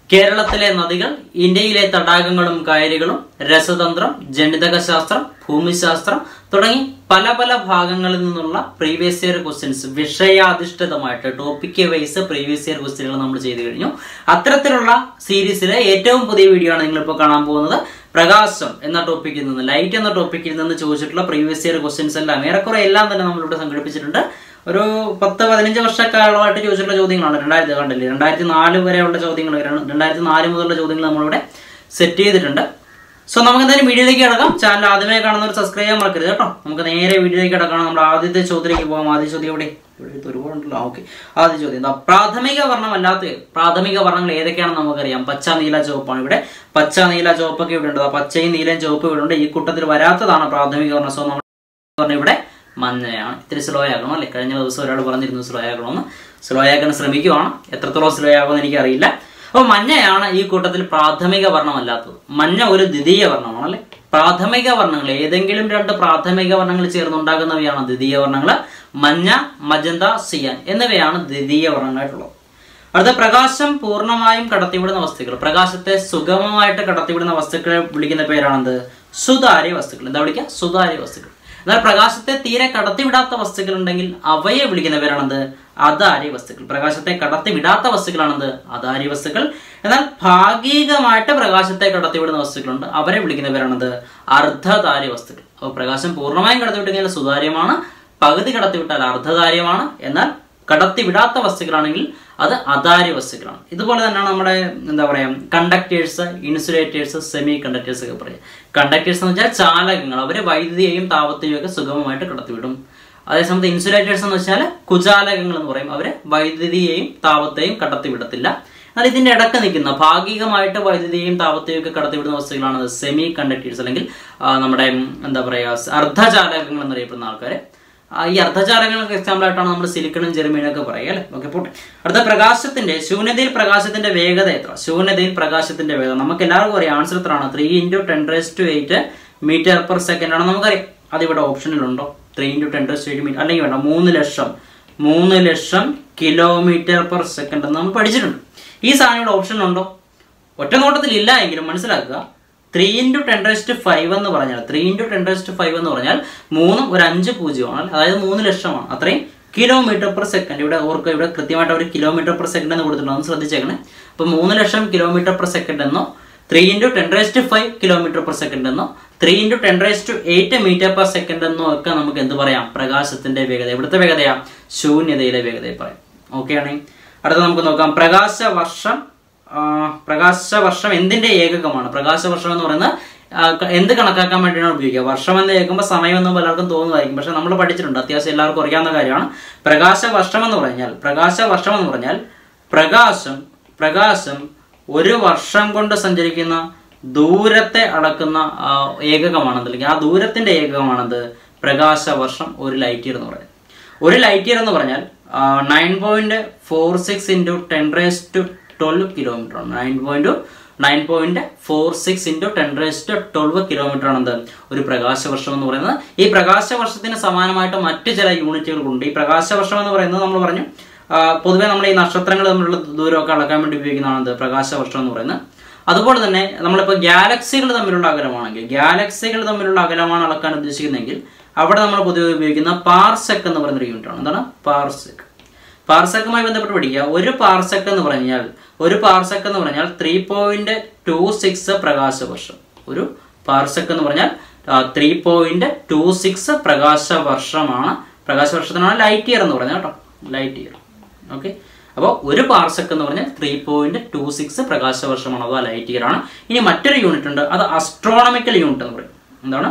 കേരളത്തിലെ നദികൾ ഇന്ത്യയിലെ തടാകങ്ങളും കായലുകളും രസതന്ത്രം ജനിതക ശാസ്ത്രം ഭൂമിശാസ്ത്രം തുടങ്ങി പല പല ഭാഗങ്ങളിൽ നിന്നുള്ള പ്രീവിയസ് ഇയർ ക്വസ്റ്റ്യൻസ് വിഷയാധിഷ്ഠിതമായിട്ട് ടോപ്പിക് വൈസ് പ്രീവിയസ് ഇയർ ക്വസ്റ്റ്യനുകൾ നമ്മൾ ചെയ്തു കഴിഞ്ഞു അത്തരത്തിലുള്ള സീരീസിലെ ഏറ്റവും പുതിയ വീഡിയോ ആണ് നിങ്ങളിപ്പോൾ കാണാൻ പോകുന്നത് പ്രകാശം എന്ന ടോപ്പിക്കിൽ നിന്ന് ലൈറ്റ് എന്ന ടോപ്പിക്കിൽ നിന്ന് ചോദിച്ചിട്ടുള്ള പ്രീവിയസ് ഇയർ ക്വസ്റ്റ്യൻസ് എല്ലാം ഏറെക്കുറെ എല്ലാം തന്നെ നമ്മളിവിടെ സംഘടിപ്പിച്ചിട്ടുണ്ട് ഒരു പത്ത് പതിനഞ്ച് വർഷക്കാലമായിട്ട് ചോദിച്ചിട്ടുള്ള ചോദ്യങ്ങളാണ് രണ്ടായിരത്തി കണ്ടില്ലേ രണ്ടായിരത്തി നാല് വരെയുള്ള ചോദ്യങ്ങൾ രണ്ടായിരത്തി നാല് മുതലുള്ള ചോദ്യങ്ങൾ നമ്മളിവിടെ സെറ്റ് ചെയ്തിട്ടുണ്ട് സോ നമുക്ക് എന്തായാലും വീഡിയോയിലേക്ക് കിടക്കാം ചാനൽ ആദ്യമേ കാണുന്നവർ സബ്സ്ക്രൈബ് ചെയ്യാൻ മറക്കരുത് കേട്ടോ നമുക്ക് നേരെ വീഡിയോയിലേക്ക് കിടക്കണം നമ്മുടെ ആദ്യത്തെ ചോദ്യത്തിലേക്ക് പോകാം ആദ്യ ചോദ്യം എവിടെ ഇവിടെ ഇത് ഒരുപാടുണ്ടല്ലോ ഓക്കെ ആദ്യ ചോദ്യം എന്താ പ്രാഥമിക വർണ്ണമല്ലാത്ത പ്രാഥമിക വർണ്ണങ്ങൾ ഏതൊക്കെയാണെന്ന് നമുക്കറിയാം പച്ച നീല ചുവപ്പാണ് ഇവിടെ പച്ച നീല ചുവപ്പൊക്കെ ഇവിടെ ഉണ്ട് ആ പച്ചയും നീലയും ചുവപ്പും ഇവിടെ ഉണ്ട് ഈ കൂട്ടത്തിൽ വരാത്തതാണ് പ്രാഥമിക വർണ്ണം സോ നമ്മൾ പറഞ്ഞ ഇവിടെ മഞ്ഞയാണ് ഇത്തിരി സ്ലോ ആക്കണം അല്ലേ കഴിഞ്ഞ ദിവസം ഒരാൾ പറഞ്ഞിരുന്നു സ്ലോ ആക്കണമെന്ന് സ്ലോ ആക്കാൻ ശ്രമിക്കുവാണ് എത്രത്തോളം സ്ലോ ആകുമെന്ന് എനിക്കറിയില്ല അപ്പോൾ മഞ്ഞയാണ് ഈ കൂട്ടത്തിൽ പ്രാഥമിക വർണ്ണമല്ലാത്തത് മഞ്ഞ ഒരു ദ്വിതീയ വർണ്ണമാണ് അല്ലെ പ്രാഥമിക വർണ്ണങ്ങൾ ഏതെങ്കിലും രണ്ട് പ്രാഥമിക വർണ്ണങ്ങൾ ചേർന്നുണ്ടാകുന്നവയാണ് ദ്വിതീയ വർണ്ണങ്ങൾ മഞ്ഞ മജന്ത സിയാൻ എന്നിവയാണ് ദ്വിതീയ വർണ്ണങ്ങളായിട്ടുള്ളത് അടുത്ത പ്രകാശം പൂർണ്ണമായും കടത്തിവിടുന്ന വസ്തുക്കൾ പ്രകാശത്തെ സുഗമമായിട്ട് കടത്തിവിടുന്ന വസ്തുക്കളെ വിളിക്കുന്ന പേരാണെന്ത് സുതാര്യ വസ്തുക്കൾ എന്താ വിളിക്കുക സുതാര്യ വസ്തുക്കൾ എന്നാൽ പ്രകാശത്തെ തീരെ കടത്തിവിടാത്ത വസ്തുക്കൾ ഉണ്ടെങ്കിൽ അവയെ വിളിക്കുന്ന പേരാണെന്ത് അതാര്യ വസ്തുക്കൾ പ്രകാശത്തെ കടത്തിവിടാത്ത വസ്തുക്കളാണെന്ത് അതാര്യ വസ്തുക്കൾ എന്നാൽ ഭാഗികമായിട്ട് പ്രകാശത്തെ കടത്തിവിടുന്ന വസ്തുക്കളുണ്ട് അവരെ വിളിക്കുന്ന പേരാണെന്ത് അർദ്ധധാര്യ വസ്തുക്കൾ അപ്പോൾ പ്രകാശം പൂർണ്ണമായും കടത്തിവിട്ടുകഴിഞ്ഞാൽ സുതാര്യമാണ് പകുതി കടത്തിവിട്ടാൽ അർദ്ധധാര്യമാണ് എന്നാൽ കടത്തിവിടാത്ത വസ്തുക്കളാണെങ്കിൽ അത് അതാര്യ വസ്തുക്കളാണ് ഇതുപോലെ തന്നെയാണ് നമ്മുടെ എന്താ പറയാ കണ്ടക്ടേഴ്സ് ഇൻസുലേറ്റേഴ്സ് സെമി കണ്ടക്ടേഴ്സ് ഒക്കെ പറയാം കണ്ടക്ടേഴ്സ് എന്ന് വെച്ചാൽ ചാലകങ്ങൾ അവര് വൈദ്യുതിയെയും താപത്തെയും ഒക്കെ സുഗമമായിട്ട് കടത്തിവിടും അതേസമയത്ത് ഇൻസുലേറ്റേഴ്സ് എന്ന് വെച്ചാൽ കുചാലകങ്ങൾ എന്ന് പറയും അവര് വൈദ്യുതിയെയും താപത്തെയും കടത്തിവിടത്തില്ല എന്നാൽ ഇതിന്റെ ഇടക്ക് നിൽക്കുന്ന ഭാഗികമായിട്ട് വൈദ്യുതിയെയും താപത്തെയും ഒക്കെ കടത്തിവിടുന്ന വസ്തുക്കളാണ് സെമി കണ്ടക്ടേഴ്സ് അല്ലെങ്കിൽ ആ, നമ്മുടെ ഉം, എന്താ പറയാ അർദ്ധചാലകങ്ങൾ എന്നറിയപ്പെടുന്ന ആൾക്കാര് ആ, ഈ അർദ്ധചാലകങ്ങൾക്ക് എക്സാമ്പിൾ ആയിട്ടാണ് നമ്മൾ സിലിക്കണും ജെർമീനും ഒക്കെ പറയുക അല്ലെ ഓക്കെ പോട്ടെ അടുത്ത പ്രകാശത്തിന്റെ ശൂന്യതയിൽ പ്രകാശത്തിന്റെ വേഗത എത്ര ശൂന്യതയിൽ പ്രകാശത്തിന്റെ വേഗത നമുക്ക് എല്ലാവർക്കും അറിയാം ആൻസർ എത്ര ആണ് three into ten raise to eight metre per second ആണ് നമുക്കറിയാം അതിവിടെ ഓപ്ഷനിലുണ്ടോ three into ten raise to eight metre അല്ലെങ്കിൽ വേണ്ട മൂന്ന് ലക്ഷം മൂന്ന് ലക്ഷം കിലോമീറ്റർ പെർ സെക്കൻഡ് എന്ന് നമ്മൾ പഠിച്ചിട്ടുണ്ട് ഈ സാധനം ഇവിടെ ഓപ്ഷനിലുണ്ടോ ഒറ്റ നോട്ടത്തിൽ ഇല്ല എങ്കിലും മനസ്സിലാക്കുക three into ten raised five എന്ന് പറഞ്ഞാൽ three into ten raised five എന്ന് പറഞ്ഞാൽ മൂന്നും ഒരു അഞ്ച് പൂജ്യമാണ് അതായത് മൂന്ന് ലക്ഷമാണ് അത്രയും കിലോമീറ്റർ പെർ സെക്കൻഡ് ഇവിടെ ഓർക്കുക ഇവിടെ കൃത്യമായിട്ട് അവർ കിലോമീറ്റർ പെർ സെക്കൻഡ് എന്ന് കൊടുത്തിട്ടുണ്ട് ഒന്ന് ശ്രദ്ധിച്ചേക്കണേ അപ്പോൾ മൂന്ന് ലക്ഷം കിലോമീറ്റർ പെർ സെക്കൻഡ് എന്നോ three into ten raised five kilometre per second എന്നോ three into ten raised eight metre per second എന്നോ ഒക്കെ നമുക്ക് എന്ത് പറയാം പ്രകാശത്തിന്റെ വേഗത ഇവിടുത്തെ വേഗതയാ ശൂന്യതയിലെ വേഗതയെ പറയാം ഓക്കെ ആണെങ്കിൽ അടുത്ത നമുക്ക് നോക്കാം പ്രകാശ വർഷം ആ, പ്രകാശവർഷം എന്തിന്റെ ഏകകമാണ് പ്രകാശവർഷം എന്ന് പറയുന്നത് ആ, ക- എന്ത് കണക്കാക്കാൻ വേണ്ടിയാണ് ഉപയോഗിക്കുക വർഷം എന്ന് കേൾക്കുമ്പോൾ സമയം എന്ന് പലർക്കും തോന്നുമായിരിക്കും പക്ഷെ നമ്മൾ പഠിച്ചിട്ടുണ്ട് അത്യാവശ്യം എല്ലാവർക്കും അറിയാവുന്ന കാര്യമാണ് പ്രകാശവർഷം എന്ന് പറഞ്ഞാൽ പ്രകാശവർഷം എന്ന് പറഞ്ഞാൽ പ്രകാശം പ്രകാശം ഒരു വർഷം കൊണ്ട് സഞ്ചരിക്കുന്ന ദൂരത്തെ അളക്കുന്ന ആ, ഏകകമാണെന്ന് അല്ലെങ്കിൽ ആ ദൂരത്തിന്റെ ഏകകമാണെന്ത് പ്രകാശവർഷം ഒരു ലൈറ്റ് ഇയർ എന്ന് പറയുന്നത് ഒരു ലൈറ്റ് ഇയർ എന്ന് പറഞ്ഞാൽ nine point four six into ten raise to twelve kilometre ആണ് nine point nine point four six into ten raise to twelve kilometre ആണ് എന്ത് ഒരു പ്രകാശവർഷം എന്ന് പറയുന്നത് ഈ പ്രകാശവർഷത്തിന് സമാനമായിട്ട് മറ്റു ചില യൂണിറ്റുകളുണ്ട് ഈ പ്രകാശവർഷം എന്ന് പറയുന്നത് നമ്മൾ പറഞ്ഞു ആ, പൊതുവെ നമ്മൾ ഈ നക്ഷത്രങ്ങൾ തമ്മിലുള്ള ദൂരമൊക്കെ അളക്കാൻ വേണ്ടി ഉപയോഗിക്കുന്നതാണ് എന്ത് പ്രകാശവർഷം എന്ന് പറയുന്നത് അതുപോലെ തന്നെ നമ്മളിപ്പോൾ ഗാലക്സികൾ തമ്മിലുള്ള അകലമാണെങ്കിൽ ഗാലക്സികൾ തമ്മിലുള്ള അകലമാണ് അളക്കാൻ ഉദ്ദേശിക്കുന്നതെങ്കിൽ അവിടെ നമ്മൾ പൊതുവെ ഉപയോഗിക്കുന്ന പാർസെക് എന്ന് പറയുന്ന ഒരു യൂണിറ്റ് ആണ് എന്താണ് പാർസെക് പാർസെക്കുമായി ബന്ധപ്പെട്ട് പഠിക്കുക ഒരു പാർസെക് എന്ന് പറഞ്ഞാൽ ഒരു പാർസെക് എന്ന് പറഞ്ഞാൽ ത്രീ പോയിന്റ് ടു സിക്സ് പ്രകാശവർഷം ഒരു പാർസെക് എന്ന് പറഞ്ഞാൽ ത്രീ പോയിന്റ് ടു സിക്സ് പ്രകാശവർഷമാണ് പ്രകാശവർഷത്തിനാണ് ലൈറ്റ് ഇയർ എന്ന് പറഞ്ഞാൽ കേട്ടോ ലൈറ്റ് ഇയർ ഓക്കെ അപ്പോൾ ഒരു പാർസെക് എന്ന് പറഞ്ഞാൽ ത്രീ പോയിന്റ് ടു സിക്സ് പ്രകാശവർഷമാണ് അഥവാ ലൈറ്റ് ഇയർ ആണ് ഇനി മറ്റൊരു യൂണിറ്റ് ഉണ്ട് അത് അസ്ട്രോണമിക്കൽ യൂണിറ്റ് എന്ന് പറയും എന്താണ്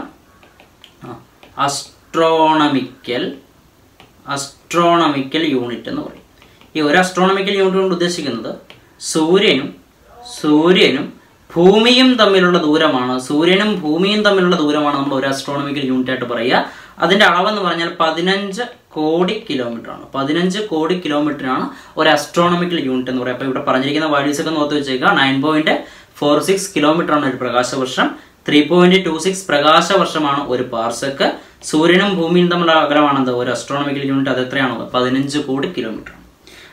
അസ്ട്രോണമിക്കൽ അസ്ട്രോണമിക്കൽ യൂണിറ്റ് എന്ന് പറയും ഈ ഒരു അസ്ട്രോണമിക്കൽ യൂണിറ്റ് കൊണ്ട് ഉദ്ദേശിക്കുന്നത് സൂര്യനും സൂര്യനും ഭൂമിയും തമ്മിലുള്ള ദൂരമാണ് സൂര്യനും ഭൂമിയും തമ്മിലുള്ള ദൂരമാണ് നമ്മൾ ഒരു അസ്ട്രോണമിക്കൽ യൂണിറ്റ് ആയിട്ട് പറയുക അതിന്റെ അളവെന്ന് പറഞ്ഞാൽ പതിനഞ്ച് കോടി കിലോമീറ്റർ ആണ് പതിനഞ്ച് കോടി കിലോമീറ്ററാണ് ഒരു അസ്ട്രോണമിക്കൽ യൂണിറ്റ് എന്ന് പറയുക അപ്പോൾ ഇവിടെ പറഞ്ഞിരിക്കുന്ന വാല്യൂസ് ഒക്കെ നോക്കി വെച്ചേക്കുക nine point four six kilometre ആണ് ഒരു പ്രകാശവർഷം ത്രീ പോയിന്റ് ടു സിക്സ് പ്രകാശവർഷമാണ് ഒരു പാർസക്ക് സൂര്യനും ഭൂമിയും തമ്മിലുള്ള അകലമാണത് ഒരു അസ്ട്രോണമിക്കൽ യൂണിറ്റ് അത് എത്രയാണ് പതിനഞ്ച് കോടി കിലോമീറ്റർ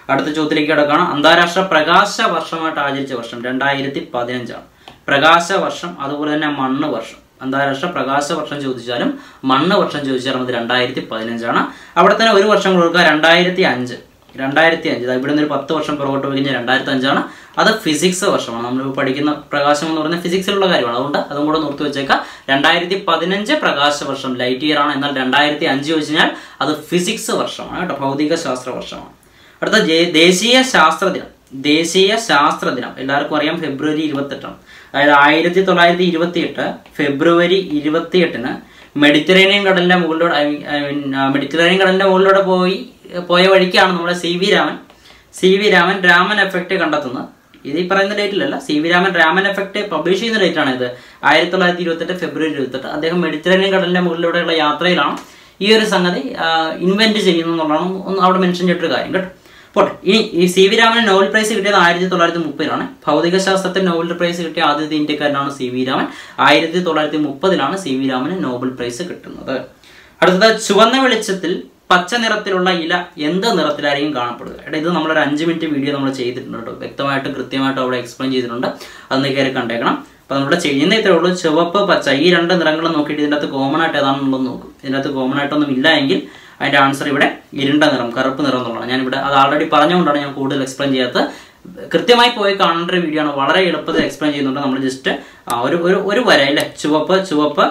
അടുത്ത ചോദ്യത്തിലേക്ക് കിടക്കുകയാണ് അന്താരാഷ്ട്ര പ്രകാശ വർഷമായിട്ട് ആചരിച്ച വർഷം രണ്ടായിരത്തി പതിനഞ്ചാണ് പ്രകാശ വർഷം അതുപോലെ തന്നെ മണ്ണ് വർഷം അന്താരാഷ്ട്ര പ്രകാശ വർഷം ചോദിച്ചാലും മണ്ണ് വർഷം ചോദിച്ചാലും അത് രണ്ടായിരത്തി പതിനഞ്ചാണ് അവിടെ തന്നെ ഒരു വർഷം കൊടുക്കുക രണ്ടായിരത്തി അഞ്ച് രണ്ടായിരത്തി അഞ്ച് ഇവിടെ നിന്ന് ഒരു പത്ത് വർഷം പുറകോട്ട് പോയി കഴിഞ്ഞാൽ രണ്ടായിരത്തി അഞ്ചാണ് അത് ഫിസിക്സ് വർഷമാണ് നമ്മൾ പഠിക്കുന്ന പ്രകാശം എന്ന് പറയുന്നത് ഫിസിക്സിലുള്ള കാര്യമാണ് അതുകൊണ്ട് അതും കൂടെ നിർത്തി വെച്ചേക്കാം രണ്ടായിരത്തി പതിനഞ്ച് പ്രകാശ വർഷം ലൈറ്റ് ഇയർ ആണ് എന്നാൽ രണ്ടായിരത്തി അഞ്ച് ചോദിച്ചു കഴിഞ്ഞാൽ അത് ഫിസിക്സ് വർഷമാണ് കേട്ടോ ഭൗതിക ശാസ്ത്ര വർഷമാണ് അടുത്ത ജെ- ദേശീയ ശാസ്ത്ര ദിനം ദേശീയ ശാസ്ത്ര ദിനം എല്ലാവർക്കും അറിയാം ഫെബ്രുവരി ഇരുപത്തെട്ടാണ് അതായത് ആയിരത്തി തൊള്ളായിരത്തി ഇരുപത്തി എട്ട് ഫെബ്രുവരി ഇരുപത്തിയെട്ടിന് മെഡിറ്ററേനിയൻ കടലിന്റെ മുകളിലൂടെ ഐ മീൻ- ഐ മീൻ, ആ, മെഡിറ്ററേനിയൻ കടലിന്റെ മുകളിലൂടെ പോയി പോയ വഴിക്കാണ് നമ്മുടെ C V Raman C V Raman Raman effect കണ്ടെത്തുന്നത് ഇത് ഈ പറയുന്ന ഡേറ്റിലല്ല C V Raman Raman effect publish ചെയ്യുന്ന ഡേറ്റാണ് ഇത് ആയിരത്തി തൊള്ളായിരത്തി ഇരുപത്തെട്ട് ഫെബ്രുവരി ഇരുപത്തെട്ട് അദ്ദേഹം മെഡിറ്ററേനിയൻ കടലിന്റെ മുകളിലൂടെയുള്ള യാത്രയിലാണ് ഈ ഒരു സംഗതി ഇൻവെന്റ് ചെയ്യുന്നു എന്നുള്ളതാണ് ഒന്ന് അവിടെ മെൻഷൻ ചെയ്തിട്ടൊരു കാര്യം കേട്ടോ പോട്ടെ ഇനി ഈ സി വി രാമന് നോബൽ പ്രൈസ് കിട്ടിയത് ആയിരത്തി തൊള്ളായിരത്തി മുപ്പതിലാണ് ഭൗതിക ശാസ്ത്രത്തിൽ നോബൽ പ്രൈസ് കിട്ടിയ ആദ്യത്തെ ഇന്ത്യക്കാരനാണ് സി വി രാമൻ ആയിരത്തി തൊള്ളായിരത്തി മുപ്പതിലാണ് സി വി രാമന് നോബൽ പ്രൈസ് കിട്ടുന്നത് അടുത്തത് ചുവന്ന വെളിച്ചത്തിൽ പച്ച നിറത്തിലുള്ള ഇല എന്ത് നിറത്തിലായിരിക്കും കാണപ്പെടുക എടാ ഇത് നമ്മളൊരു അഞ്ച് മിനിറ്റ് വീഡിയോ നമ്മൾ ചെയ്തിട്ടുണ്ട് കേട്ടോ വ്യക്തമായിട്ട് കൃത്യമായിട്ട് അവിടെ എക്സ്പ്ലെയിൻ ചെയ്തിട്ടുണ്ട് അതൊന്ന് കയറി കണ്ടേക്കണം അപ്പൊ നമ്മുടെ ചെയ്യുന്ന ഇത്രേ ഉള്ളൂ ചുവപ്പ് പച്ച ഈ രണ്ട് നിറങ്ങൾ നോക്കിയിട്ട് ഇതിൻ്റെ അകത്ത് കോമൺ ആയിട്ട് ഏതാണെന്നുള്ളത് നോക്കും ഇതിൻ്റെ അകത്ത് കോമൺ ആയിട്ടൊന്നും ഇല്ല എങ്കിൽ അതിന്റെ ആൻസർ ഇവിടെ ഇരുണ്ട നിറം കറുപ്പ് നിറം എന്നുള്ളതാണ് ഞാൻ ഇവിടെ അത് ആൾറെഡി പറഞ്ഞുകൊണ്ടാണ് ഞാൻ കൂടുതൽ എക്സ്പ്ലെയിൻ ചെയ്യാത്തത് കൃത്യമായി പോയി കാണേണ്ട ഒരു വീഡിയോ ആണ് വളരെ എളുപ്പത്തിൽ എക്സ്പ്ലെയിൻ ചെയ്യുന്നുണ്ട് നമ്മൾ ജസ്റ്റ് ഒരു ഒരു ഒരു വര അല്ലേ ചുവപ്പ് ചുവപ്പ്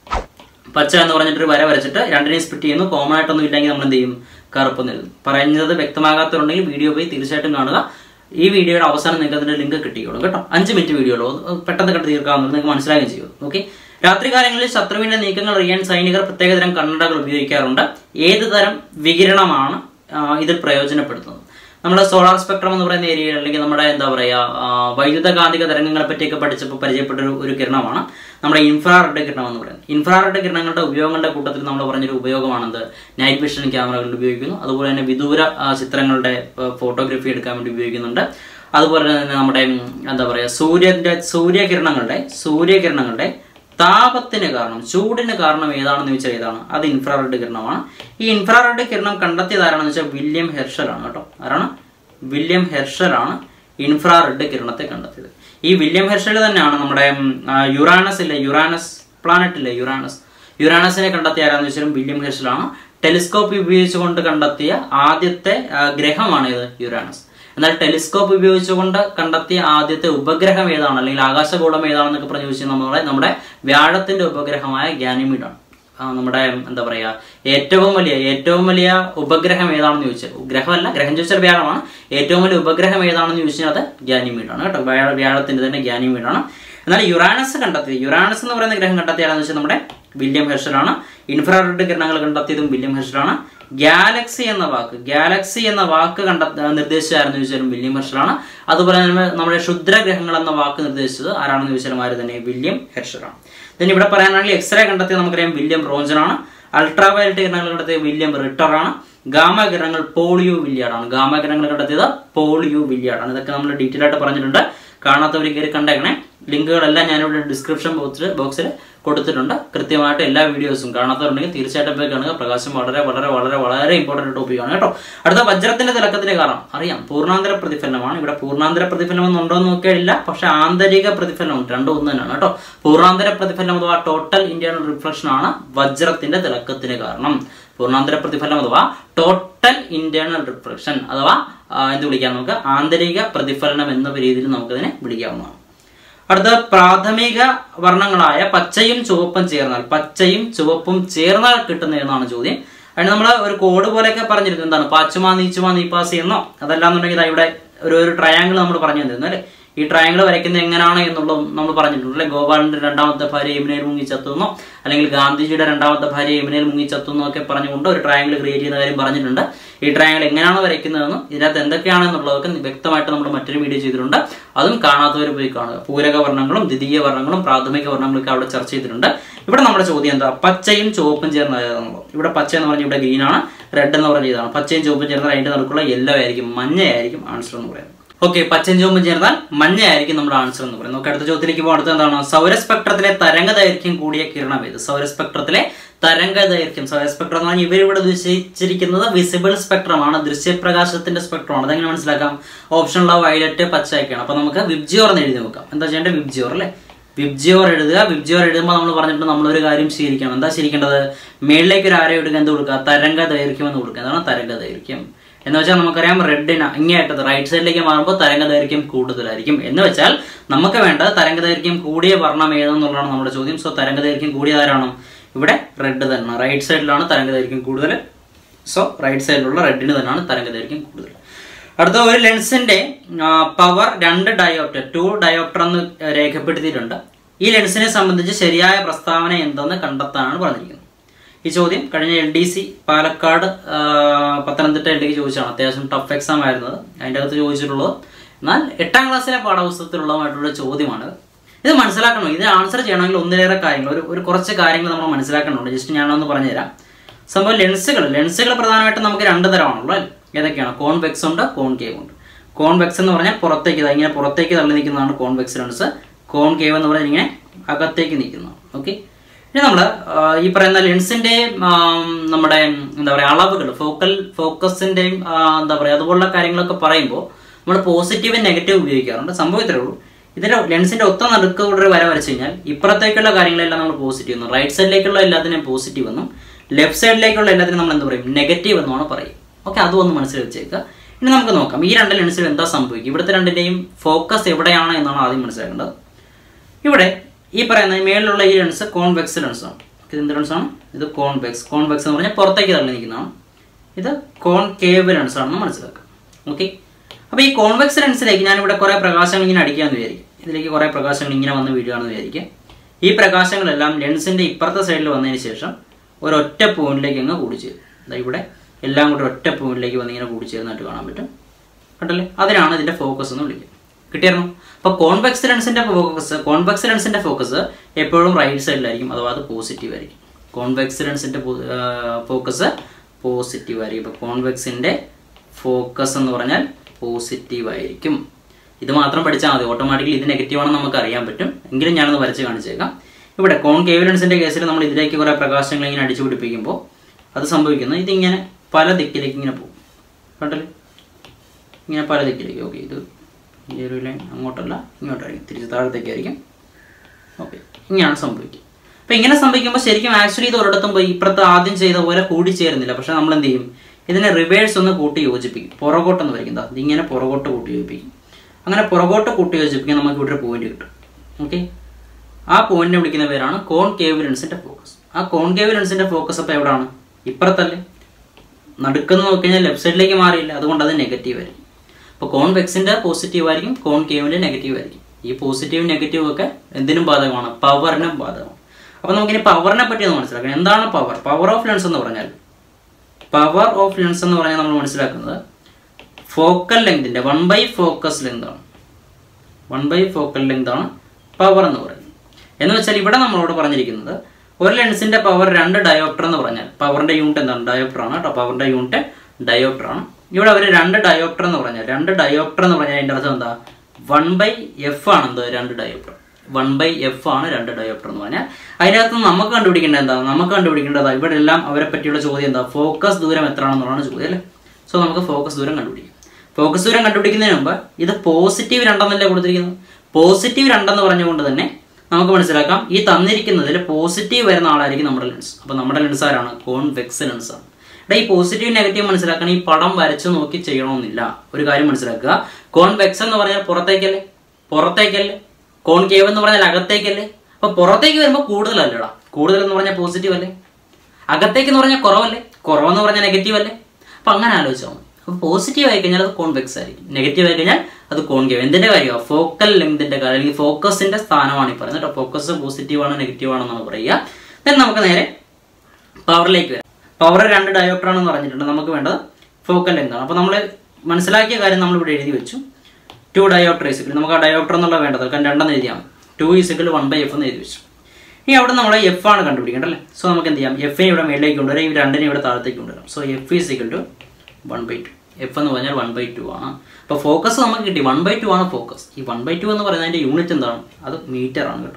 പച്ച എന്ന് പറഞ്ഞിട്ട് ഒരു വര വരച്ചിട്ട് രണ്ടിനെയും സ്പ്ലിറ്റ് ചെയ്യുന്നു കോമൺ ആയിട്ടൊന്നും ഇല്ലെങ്കിൽ നമ്മൾ എന്ത് ചെയ്യും കറുപ്പ് നിൽക്കും പറയുന്നത് വ്യക്തമാകാത്തതുണ്ടെങ്കിൽ വീഡിയോ പോയി തീർച്ചയായിട്ടും കാണുക ഈ വീഡിയോയുടെ അവസാനം നിങ്ങൾക്ക് അതിന്റെ ലിങ്ക് കിട്ടിക്കോളും കേട്ടോ അഞ്ച് മിനിറ്റ് വീഡിയോ ഉള്ളൂ അത് പെട്ടെന്ന് കണ്ട് തീർക്കാവുന്നത് നിങ്ങൾക്ക് മനസ്സിലാകുകയും ചെയ്യും ഓക്കെ രാത്രികാലങ്ങളിൽ ശത്രുവിന്റെ നീക്കങ്ങൾ അറിയാൻ സൈനികർ പ്രത്യേകതരം കണ്ണടകൾ ഉപയോഗിക്കാറുണ്ട് ഏത് തരം വികിരണമാണ് ആ, ഇതിൽ പ്രയോജനപ്പെടുത്തുന്നത് നമ്മുടെ സോളാർ സ്പെക്ട്രം എന്ന് പറയുന്ന ഏരിയയിൽ അല്ലെങ്കിൽ നമ്മുടെ എന്താ പറയുക ആ, വൈദ്യുതകാന്തിക തരംഗങ്ങളെ പറ്റിയൊക്കെ പഠിച്ചപ്പോൾ പരിചയപ്പെട്ട ഒരു ഒരു കിരണമാണ് നമ്മുടെ ഇൻഫ്രാറെഡ് കിരണം എന്ന് പറയുന്നത് ഇൻഫ്രാറെഡ് കിരണങ്ങളുടെ ഉപയോഗങ്ങളുടെ കൂട്ടത്തിൽ നമ്മൾ പറഞ്ഞൊരു ഉപയോഗമാണെന്ത് നൈറ്റ് വിഷൻ ക്യാമറകളിൽ ഉപയോഗിക്കുന്നു അതുപോലെ തന്നെ വിദൂര ആ, ചിത്രങ്ങളുടെ ഫോട്ടോഗ്രാഫി എടുക്കാൻ വേണ്ടി ഉപയോഗിക്കുന്നുണ്ട് അതുപോലെ തന്നെ നമ്മുടെ ഉം, എന്താ പറയുക സൂര്യന്റെ സൂര്യകിരണങ്ങളുടെ സൂര്യകിരണങ്ങളുടെ താപത്തിന് കാരണം ചൂടിന് കാരണം ഏതാണെന്ന് ചോദിച്ചാൽ ഏതാണ് അത് ഇൻഫ്രാറെഡ് കിരണമാണ് ഈ ഇൻഫ്രാറെഡ് കിരണം കണ്ടെത്തിയത് ആരാണെന്ന് വെച്ചാൽ വില്യം ഹെർഷലാണ് കേട്ടോ ആരാണ് വില്യം ഹെർഷലാണ് ഇൻഫ്രാറെഡ് കിരണത്തെ കണ്ടെത്തിയത് ഈ വില്യം ഹെർഷൽ തന്നെയാണ് നമ്മുടെ ഉം, ആ, യുറാനസ് ഇല്ലേ യുറാനസ് പ്ലാനറ്റ് ഇല്ലേ യുറാനസ് യുറാനസിനെ കണ്ടെത്തിയ ആരാന്ന് വെച്ചാലും വില്യം ഹെർഷലാണ് ടെലിസ്കോപ്പ് ഉപയോഗിച്ചുകൊണ്ട് കണ്ടെത്തിയ ആദ്യത്തെ ആ, ഗ്രഹമാണ് ഇത് യുറാനസ് എന്നാൽ ടെലിസ്കോപ്പ് ഉപയോഗിച്ചുകൊണ്ട് കണ്ടെത്തിയ ആദ്യത്തെ ഉപഗ്രഹം ഏതാണ് അല്ലെങ്കിൽ ആകാശഗോളം ഏതാണെന്നൊക്കെ പറഞ്ഞു ചോദിച്ചാൽ നമ്മളെ നമ്മുടെ വ്യാഴത്തിന്റെ ഉപഗ്രഹമായ ഗാനിമീഡാണ് ആ, നമ്മുടെ എന്താ പറയാ ഏറ്റവും വലിയ ഏറ്റവും വലിയ ഉപഗ്രഹം ഏതാണെന്ന് ചോദിച്ചാൽ ഗ്രഹമല്ല ഗ്രഹം ചോദിച്ചാൽ വ്യാഴമാണ് ഏറ്റവും വലിയ ഉപഗ്രഹം ഏതാണെന്ന് ചോദിച്ചാൽ അത് ഗ്യാനിമീഡാണ് കേട്ടോ വ്യാഴ വ്യാഴത്തിന്റെ തന്നെ ഗ്യാനിമീഡാണ് എന്നാൽ യുറാനസ് കണ്ടെത്തിയത് യുറാനസ് എന്ന് പറയുന്ന ഗ്രഹം കണ്ടെത്തിയാണെന്ന് വെച്ചാൽ നമ്മുടെ വില്യം ഹെർഷലാണ് ഇൻഫ്രാറെഡ് കിരണങ്ങൾ കണ്ടെത്തിയതും വില്യം ഹെർഷലാണ് ഗാലക്സി എന്ന വാക്ക് ഗാലക്സി എന്ന വാക്ക് കണ്ട നിർദ്ദേശിച്ചായിരുന്നു ചോദിച്ചാലും വില്യം ഹെർഷലാണ് അതുപോലെ തന്നെ നമ്മുടെ ക്ഷുദ്രഗ്രഹങ്ങൾ എന്ന വാക്ക് നിർദ്ദേശിച്ചത് ആരാണെന്ന് ചോദിച്ചാലും ആര് തന്നെ വില്യം ഹെർഷലാണ് then ഇവിടെ പറയാനാണെങ്കിൽ എക്സ്റേ കണ്ടെത്തിയത് നമുക്കറിയാം വില്യം റോഞ്ചനാണ് അൾട്രാവയലറ്റ് കിരണങ്ങൾ കണ്ടെത്തിയത് വില്യം റിട്ടറാണ് ഗാമ കിരണങ്ങൾ പോളിയോ വില്യാർഡാണ് ഗാമ കിരണങ്ങൾ കണ്ടെത്തിയത് പോളിയോ വില്യാർഡാണ് ഇതൊക്കെ നമ്മൾ ഡീറ്റെയിൽ ആയിട്ട് പറഞ്ഞിട്ടുണ്ട് കാണാത്തവർ കയറി കണ്ടേക്കണേ ലിങ്കുകളെല്ലാം ഞാനിവിടെ ഡിസ്ക്രിപ്ഷൻ ബോക്സിൽ ബോക്സിൽ കൊടുത്തിട്ടുണ്ട് കൃത്യമായിട്ട് എല്ലാ വീഡിയോസും കാണാത്തവരുണ്ടെങ്കിൽ തീർച്ചയായിട്ടും പോയി കാണുക പ്രകാശം വളരെ വളരെ വളരെ വളരെ ഇമ്പോർട്ടന്റ് ടോപ്പിക്കാണ് കേട്ടോ അടുത്ത വജ്രത്തിന്റെ തിളക്കത്തിന്റെ കാരണം അറിയാം പൂർണ്ണാന്തര പ്രതിഫലനമാണ് ഇവിടെ പൂർണ്ണാന്തര പ്രതിഫലനം എന്നുണ്ടോ എന്ന് നോക്കിയില്ല പക്ഷെ ആന്തരിക പ്രതിഫലനം ഉണ്ട് രണ്ടും ഒന്ന് തന്നെയാണ് കേട്ടോ പൂർണ്ണാന്തര പ്രതിഫലനം അഥവാ ടോട്ടൽ ഇന്റേണൽ റിഫ്ലക്ഷൻ ആണ് വജ്രത്തിന്റെ തിളക്കത്തിന് കാരണം പൂർണ്ണാന്തര പ്രതിഫലനം അഥവാ ടോട്ടൽ ഇന്റേണൽ റിഫ്ലക്ഷൻ അഥവാ ആ, എന്ത് വിളിക്കാം നമുക്ക് ആന്തരിക പ്രതിഫലനം എന്ന രീതിയിൽ നമുക്കതിനെ വിളിക്കാവുന്നതാണ് അടുത്ത പ്രാഥമിക വർണ്ണങ്ങളായ പച്ചയും ചുവപ്പും ചേർന്നാൽ പച്ചയും ചുവപ്പും ചേർന്നാൽ കിട്ടുന്ന എന്നാണ് ചോദ്യം അതിന് നമ്മൾ ഒരു കോഡ് പോലെയൊക്കെ പറഞ്ഞിരുന്നു എന്താണ് പാച്ചുമാ നീച്ചുമാ നീപ്പാസി എന്നോ അതല്ലാന്നുണ്ടെങ്കിൽ ദാ ഇവിടെ ഒരു ഒരു ട്രയാങ്കിൾ നമ്മൾ പറഞ്ഞു തന്നിരുന്നു അല്ലേ ഈ ട്രയാങ്കിൾ വരയ്ക്കുന്നത് എങ്ങനെയാണ് എന്നുള്ളത് നമ്മൾ പറഞ്ഞിട്ടുണ്ട് അല്ലെ ഗോപാലന്റെ രണ്ടാമത്തെ ഭാര്യ യമുനയിൽ മുങ്ങി ചത്തുന്നോ അല്ലെങ്കിൽ ഗാന്ധിജിയുടെ രണ്ടാമത്തെ ഭാര്യ യമുനയിൽ മുങ്ങി ചത്തുന്നോ ഒക്കെ പറഞ്ഞുകൊണ്ട് ഒരു ട്രയാങ്കിൾ ക്രിയേറ്റ് ചെയ്യുന്ന കാര്യം പറഞ്ഞിട്ടുണ്ട് ഈ ട്രയാങ്കിൾ എങ്ങനെയാണ് വരയ്ക്കുന്നതെന്നും ഇതിനകത്ത് എന്തൊക്കെയാണെന്നുള്ളതൊക്കെ വ്യക്തമായിട്ട് നമ്മൾ മറ്റൊരു വീഡിയോ ചെയ്തിട്ടുണ്ട് അതും കാണാത്തവർ പോയി കാണുക പൂരക വർണ്ണങ്ങളും ദ്വിതീയ വർണ്ണങ്ങളും പ്രാഥമിക വർണ്ണങ്ങളും ഒക്കെ അവിടെ ചർച്ച ചെയ്തിട്ടുണ്ട് ഇവിടെ നമ്മുടെ ചോദ്യം എന്താ പച്ചയും ചുവപ്പും ചേർന്ന ഏതാണെന്നുള്ളത് ഇവിടെ പച്ച എന്ന് പറഞ്ഞാൽ ഇവിടെ ഗ്രീൻ ആണ് റെഡ് എന്ന് പറഞ്ഞ ഇതാണ് പച്ചയും ചുവപ്പും ചേർന്നാൽ അതിന്റെ നടുക്കുള്ള യെല്ലോ ആയിരിക്കും മഞ്ഞയായിരിക്കും ആൻസർ എന്ന് പറയുന്നത് ഓക്കെ പച്ചയും ചുവപ്പും ചേർന്നാൽ മഞ്ഞയായിരിക്കും നമ്മുടെ ആൻസർ എന്ന് പറയുന്നത് നമുക്ക് അടുത്ത ചോദ്യത്തിലേക്ക് പോകുമ്പോൾ അടുത്ത എന്താണ് സൗരസ്പെക്ട്രത്തിലെ തരംഗ ദൈർഘ്യം കൂടിയ കിരണം ഏത് സൗരസ്പെക്ട്രത്തിലെ തരംഗ ദൈർഘ്യം സ്പെക്ട്രം എന്ന് പറഞ്ഞാൽ ഇവരിവിടെ ഉദ്ദേശിച്ചിരിക്കുന്നത് വിസിബിൾ സ്പെക്ട്രമാണ് ദൃശ്യപ്രകാശത്തിന്റെ സ്പെക്ട്രമാണ് അതെങ്ങനെ മനസ്സിലാക്കാം ഓപ്ഷനുള്ള വയലറ്റ് പച്ചയൊക്കെയാണ് അപ്പൊ നമുക്ക് വിബ്ജിയോർ എന്ന് എഴുതി നോക്കാം എന്താ ചെയ്യേണ്ടത് വിബ്ജിയോർ അല്ലേ വിബ്ജിയോർ എഴുതുക വിബ്ജിയോർ എഴുതുമ്പോൾ നമ്മൾ പറഞ്ഞിട്ട് നമ്മളൊരു കാര്യം ശീലിക്കണം എന്താ ശീലിക്കേണ്ടത് മേളിലേക്ക് ഒരു ആരോ ഇടുക എന്ത് കൊടുക്കുക തരംഗ ദൈർഘ്യം എന്ന് കൊടുക്കുക എന്താണ് തരംഗ ദൈർഘ്യം എന്ന് വെച്ചാൽ നമുക്കറിയാം റെഡിന് ഇങ്ങേയറ്റത്ത് റൈറ്റ് സൈഡിലേക്ക് മാറുമ്പോൾ തരംഗ ദൈർഘ്യം കൂടുതലായിരിക്കും എന്ന് വെച്ചാൽ നമുക്ക് വേണ്ടത് തരംഗ ദൈർഘ്യം കൂടിയ വർണ്ണം ഏതെന്നുള്ളതാണ് നമ്മുടെ ചോദ്യം സോ തരംഗ ദൈർഘ്യം കൂടിയ ആരാണ് ഇവിടെ റെഡ് തന്നെ റൈറ്റ് സൈഡിലാണ് തരംഗ ദൈർഘ്യം കൂടുതൽ സോ റൈറ്റ് സൈഡിലുള്ള റെഡിന് തന്നെയാണ് തരംഗ ദൈർഘ്യം കൂടുതൽ അടുത്ത ഒരു ലെൻസിന്റെ പവർ രണ്ട് ഡയോപ്റ്റർ ടു ഡയോപ്റ്റർ എന്ന് രേഖപ്പെടുത്തിയിട്ടുണ്ട് ഈ ലെൻസിനെ സംബന്ധിച്ച് ശരിയായ പ്രസ്താവന എന്തെന്ന് കണ്ടെത്താനാണ് പറഞ്ഞിരിക്കുന്നത് ഈ ചോദ്യം കഴിഞ്ഞ എൽ ഡി സി പാലക്കാട് ആ, പത്തനംതിട്ട എൽ ഡിക്ക് ചോദിച്ചാണ് അത്യാവശ്യം ടഫ് എക്സാം ആയിരുന്നത് അതിൻ്റെ അകത്ത് ചോദിച്ചിട്ടുള്ളത് എന്നാൽ എട്ടാം ക്ലാസ്സിലെ പാഠപുസ്തകത്തിലുള്ളതുമായിട്ടുള്ള ചോദ്യമാണ് ഇത് മനസ്സിലാക്കണം ഇത് ആൻസർ ചെയ്യണമെങ്കിൽ ഒന്നിലേറെ കാര്യങ്ങൾ ഒരു ഒരു കുറച്ച് കാര്യങ്ങൾ നമ്മൾ മനസ്സിലാക്കണമുണ്ട് ജസ്റ്റ് ഞാനൊന്ന് പറഞ്ഞുതരാം സംഭവം ലെൻസുകൾ ലെൻസുകൾ പ്രധാനമായിട്ടും നമുക്ക് രണ്ട് തരമാണല്ലോ അല്ലേ ഏതൊക്കെയാണ് കോൺവെക്സ് ഉണ്ട് കോൺകേവ് ഉണ്ട് കോൺവെക്സ് എന്ന് പറഞ്ഞാൽ പുറത്തേക്ക് ഇതാ ഇങ്ങനെ പുറത്തേക്ക് തള്ളി നിൽക്കുന്നതാണ് കോൺവെക്സ് ലെൻസ് കോൺകേവ് എന്ന് പറഞ്ഞാൽ ഇങ്ങനെ അകത്തേക്ക് നിൽക്കുന്നതാണ് ഓക്കെ ഇനി നമ്മൾ ഈ പറയുന്ന ലെൻസിന്റെ നമ്മുടെ എന്താ പറയുക അളവുകൾ ഫോക്കൽ ഫോക്കസിന്റെയും ആ, എന്താ പറയുക അതുപോലുള്ള കാര്യങ്ങളൊക്കെ പറയുമ്പോൾ നമ്മൾ പോസിറ്റീവ് നെഗറ്റീവ് ഉപയോഗിക്കാറുണ്ട് സംഭവം ഇത്രേ ഉള്ളൂ ഇതിന്റെ ലെൻസിന്റെ ഒത്ത നടുക്കോടെ ഒരു വര വരച്ചു കഴിഞ്ഞാൽ ഇപ്പുറത്തേക്കുള്ള കാര്യങ്ങളെല്ലാം നമ്മൾ പോസിറ്റീവ് എന്നും റൈറ്റ് സൈഡിലേക്കുള്ള എല്ലാത്തിനെയും പോസിറ്റീവ് എന്നും ലെഫ്റ്റ് സൈഡിലേക്കുള്ള എല്ലാത്തിനും നമ്മൾ എന്ത് പറയും നെഗറ്റീവ് എന്നുമാണ് പറയും ഓക്കെ അതും ഒന്ന് മനസ്സിൽ വെച്ചേക്കുക ഇനി നമുക്ക് നോക്കാം ഈ രണ്ട് ലെൻസിൽ എന്താ സംഭവിക്കും ഇവിടുത്തെ രണ്ടിന്റെയും ഫോക്കസ് എവിടെയാണ് എന്നാണ് ആദ്യം മനസ്സിലാക്കേണ്ടത് ഇവിടെ ഈ പറയുന്ന ഈ മേളിലുള്ള ഈ ലെൻസ് കോൺവെക്സ് ലെൻസ് ആണ് ഇത് എന്ത് ലെൻസ് ആണ് ഇത് കോൺവെക്സ് കോൺവെക്സ് എന്ന് പറഞ്ഞാൽ പുറത്തേക്ക് തള്ളി നിൽക്കുന്നതാണ് ഇത് കോൺകേവ് ലെൻസ് ആണെന്ന് മനസ്സിലാക്കുക ഓക്കെ അപ്പോൾ ഈ കോൺവെക്സ് ലെൻസിലേക്ക് ഞാനിവിടെ കുറേ പ്രകാശങ്ങൾ ഇങ്ങനെ അടിക്കാമെന്ന് വിചാരിക്കും ഇതിലേക്ക് കുറേ പ്രകാശങ്ങൾ ഇങ്ങനെ വന്ന് വീഴുകയാണെന്ന് വിചാരിക്കും ഈ പ്രകാശങ്ങളെല്ലാം ലെൻസിന്റെ ഇപ്പുറത്തെ സൈഡിൽ വന്നതിന് ശേഷം ഒരൊറ്റ പോയിന്റിലേക്ക് അങ്ങ് കൂടിച്ചേരും ദാ ഇവിടെ എല്ലാം കൂടി ഒറ്റ പോയിന്റിലേക്ക് വന്ന് ഇങ്ങനെ കൂടിച്ചേർന്നായിട്ട് കാണാൻ പറ്റും കണ്ടല്ലേ അതിനാണ് ഇതിന്റെ ഫോക്കസ് എന്ന് വിളിക്കുന്നത് കിട്ടിയായിരുന്നു അപ്പോൾ കോൺവെക്സ് ലെൻസിന്റെ ഫോക്കസ് കോൺവെക്സ് ലെൻസിന്റെ ഫോക്കസ് എപ്പോഴും റൈറ്റ് സൈഡിലായിരിക്കും അഥവാ അത് പോസിറ്റീവ് ആയിരിക്കും കോൺവെക്സ് ലെൻസിന്റെ ഫോക്കസ് പോസിറ്റീവ് ആയിരിക്കും ഇപ്പോൾ കോൺവെക്സിന്റെ ഫോക്കസ് എന്ന് പറഞ്ഞാൽ പോസിറ്റീവ് ആയിരിക്കും ഇത് മാത്രം പഠിച്ചാൽ മതി ഓട്ടോമാറ്റിക്കലി ഇത് നെഗറ്റീവ് ആണെന്ന് നമുക്ക് അറിയാൻ പറ്റും എങ്കിലും ഞാനൊന്ന് വരച്ച് കാണിച്ചേക്കാം ഇവിടെ കോൺകേവ് ലെൻസിന്റെ കേസിൽ നമ്മൾ ഇതിലേക്ക് കുറേ പ്രകാശങ്ങൾ ഇങ്ങനെ അടിച്ചു പിടിപ്പിക്കുമ്പോൾ അത് സംഭവിക്കുന്നത് ഇതിങ്ങനെ പല ദിക്കിലേക്ക് ഇങ്ങനെ പോകും കണ്ടല്ലേ ഇങ്ങനെ പല ദിക്കിലേക്ക് ഓക്കെ ഇത് ഈ ഒരു ലൈൻ അങ്ങോട്ടല്ല ഇങ്ങോട്ടായിരിക്കും തിരിച്ച് താഴത്തേക്കായിരിക്കും ഓക്കെ ഇങ്ങനെയാണ് സംഭവിക്കുക അപ്പോൾ ഇങ്ങനെ സംഭവിക്കുമ്പോൾ ശരിക്കും ആക്ച്വലി ഇത് ഒരിടത്തും പോയി ഇപ്പുറത്ത് ആദ്യം ചെയ്ത പോലെ കൂടിച്ചേരുന്നില്ല പക്ഷെ നമ്മൾ എന്ത് ചെയ്യും ഇതിനെ റിവേഴ്സ് ഒന്ന് കൂട്ടി യോജിപ്പിക്കും പുറകോട്ടെന്ന് വരയ്ക്കും ദാ ഇതിങ്ങനെ പുറകോട്ട് കൂട്ടി യോജിപ്പിക്കും അങ്ങനെ പുറകോട്ട് കൂട്ടി യോജിപ്പിക്കാൻ നമുക്ക് ഇവിടെ ഒരു പോയിന്റ് കിട്ടും ഓക്കെ ആ പോയിന്റിനെ വിളിക്കുന്ന പേരാണ് കോൺ കേവ് ലെൻസിന്റെ ഫോക്കസ് ആ കോൺ കേവ് ലെൻസിന്റെ ഫോക്കസ് അപ്പോൾ എവിടെയാണ് ഇപ്പുറത്തല്ലേ നടുക്കെന്ന് നോക്കി കഴിഞ്ഞാൽ ലെഫ്റ്റ് സൈഡിലേക്ക് മാറിയില്ല അതുകൊണ്ട് അത് നെഗറ്റീവ് ആയിരിക്കും അപ്പോൾ കോൺവെക്സിന്റെ പോസിറ്റീവ് ആയിരിക്കും കോൺ കേവിന്റെ നെഗറ്റീവ് ആയിരിക്കും ഈ പോസിറ്റീവ് നെഗറ്റീവ് ഒക്കെ എന്തിനും ബാധകമാണ് പവറിനും ബാധകമാണ് അപ്പോൾ നമുക്കിനി പവറിനെ പറ്റി ഒന്ന് മനസ്സിലാക്കണം എന്താണ് പവർ പവർ ഓഫ് ലെൻസ് എന്ന് പറഞ്ഞാൽ പവർ ഓഫ് ലെൻസ് എന്ന് പറഞ്ഞാൽ നമ്മൾ മനസ്സിലാക്കുന്നത് ഫോക്കൽ ലെങ്തിന്റെ വൺ ബൈ ഫോക്കസ് ലെങ്ത് ആണ് വൺ ബൈ ഫോക്കൽ ലെങ്ത് ആണ് പവർ എന്ന് പറയുന്നത് എന്ന് വെച്ചാൽ ഇവിടെ നമ്മളോട് പറഞ്ഞിരിക്കുന്നത് ഒരു ലെൻസിന്റെ പവർ രണ്ട് ഡയോപ്റ്റർ എന്ന് പറഞ്ഞാൽ പവറിന്റെ യൂണിറ്റ് എന്താണ് ഡയോപ്റ്റർ ആണ് കേട്ടോ പവറിന്റെ യൂണിറ്റ് ഡയോപ്റ്റർ ആണ് ഇവിടെ അവർ രണ്ട് ഡയോപ്റ്റർ എന്ന് പറഞ്ഞാൽ രണ്ട് ഡയോപ്റ്റർ എന്ന് പറഞ്ഞാൽ അതിന്റെ അർത്ഥം എന്താ വൺ ബൈ എഫ് ആണ് എന്ത് രണ്ട് ഡയോപ്റ്റർ വൺ ബൈ എഫ് ആണ് രണ്ട് ഡയോപ്റ്റർ എന്ന് പറഞ്ഞാൽ അതിനകത്ത് നമുക്ക് കണ്ടുപിടിക്കേണ്ടത് എന്താ നമുക്ക് കണ്ടുപിടിക്കേണ്ടത് ഇവിടെ എല്ലാം അവരെ പറ്റിയുള്ള ചോദ്യം എന്താ ഫോക്കസ് ദൂരം എത്രയാണെന്നുള്ളതാണ് ചോദ്യം അല്ലേ സോ നമുക്ക് ഫോക്കസ് ദൂരം കണ്ടുപിടിക്കാം ഫോക്കസ് ദൂരം കണ്ടുപിടിക്കുന്നതിന് മുമ്പ് ഇത് പോസിറ്റീവ് രണ്ടെന്നല്ലേ കൊടുത്തിരിക്കുന്നത് പോസിറ്റീവ് രണ്ടെന്ന് പറഞ്ഞുകൊണ്ട് തന്നെ നമുക്ക് മനസ്സിലാക്കാം ഈ തന്നിരിക്കുന്നതിൽ പോസിറ്റീവ് വരുന്ന ആളായിരിക്കും നമ്മുടെ ലെൻസ് അപ്പോൾ നമ്മുടെ ലെൻസ് ആരാണ് കോൺവെക്സ് ലെൻസ് ആണ് ഇവിടെ ഈ പോസിറ്റീവ് നെഗറ്റീവ് മനസ്സിലാക്കാൻ ഈ പടം വരച്ച് നോക്കി ചെയ്യണമെന്നില്ല ഒരു കാര്യം മനസ്സിലാക്കുക കോൺവെക്സ് എന്ന് പറഞ്ഞാൽ പുറത്തേക്കല്ലേ പുറത്തേക്കല്ലേ കോൺകേവ് എന്ന് പറഞ്ഞാൽ അകത്തേക്കല്ലേ അപ്പൊ പുറത്തേക്ക് വരുമ്പോൾ കൂടുതലല്ലടാ കൂടുതൽ എന്ന് പറഞ്ഞാൽ പോസിറ്റീവ് അല്ലേ അകത്തേക്ക് എന്ന് പറഞ്ഞാൽ കുറവല്ലേ കുറവെന്ന് പറഞ്ഞാൽ നെഗറ്റീവ് അല്ലേ അപ്പൊ അങ്ങനെ ആലോചിച്ചാൽ മതി അപ്പൊ പോസിറ്റീവ് ആയി കഴിഞ്ഞാൽ അത് കോൺവെക്സ് ആയിരിക്കും നെഗറ്റീവ് ആയി കഴിഞ്ഞാൽ അത് കോൺകേവ് എന്തിന്റെ കാര്യമാണ് ഫോക്കൽ ലെങ്തിന്റെ കാര്യം അല്ലെങ്കിൽ ഫോക്കസിന്റെ സ്ഥാനമാണ് ഈ പറയുന്നത് കേട്ടോ ഫോക്കസ് പോസിറ്റീവ് ആണ് നെഗറ്റീവ് ആണെന്നാണ് പറയുക then നമുക്ക് നേരെ പവറിലേക്ക് വരാം പവർ രണ്ട് ഡയോപ്റ്റർ ആണെന്ന് പറഞ്ഞിട്ടുണ്ട് നമുക്ക് വേണ്ടത് ഫോക്കൽ ലെങ്ത് ആണ് അപ്പോൾ നമ്മൾ മനസ്സിലാക്കിയ കാര്യം നമ്മൾ ഇവിടെ എഴുതി വെച്ചു ടു ഡയോപ്റ്റർ ഇസിക്കൽ നമുക്ക് ആ ഡയോപ്റ്റർ എന്നുള്ള വേണ്ടത് കാരണം രണ്ടെന്ന് എഴുതിയാൽ മതി two is equal one by F എന്ന് എഴുതി വെച്ചു ഇനി അവിടെ നമ്മൾ എഫ് ആണ് കണ്ടുപിടിക്കേണ്ടത് അല്ലേ സോ നമുക്ക് എന്ത് ചെയ്യാം എഫിനെ ഇവിടെ മേളിലേക്ക് കൊണ്ടുവരാം ഈ രണ്ടിനെ ഇവിടെ താഴത്തേക്ക് കൊണ്ടുവരാം so F is equal two one by two F എന്ന് പറഞ്ഞാൽ വൺ ബൈ ടു ആണ് അപ്പോൾ ഫോക്കസ് നമുക്ക് കിട്ടി വൺ ബൈ ടു ആണ് ഫോക്കസ് ഈ വൺ ബൈ ടു എന്ന് പറയുന്നതിൻ്റെ യൂണിറ്റ് എന്താണ് അത് മീറ്റർ ആണ് കേട്ടോ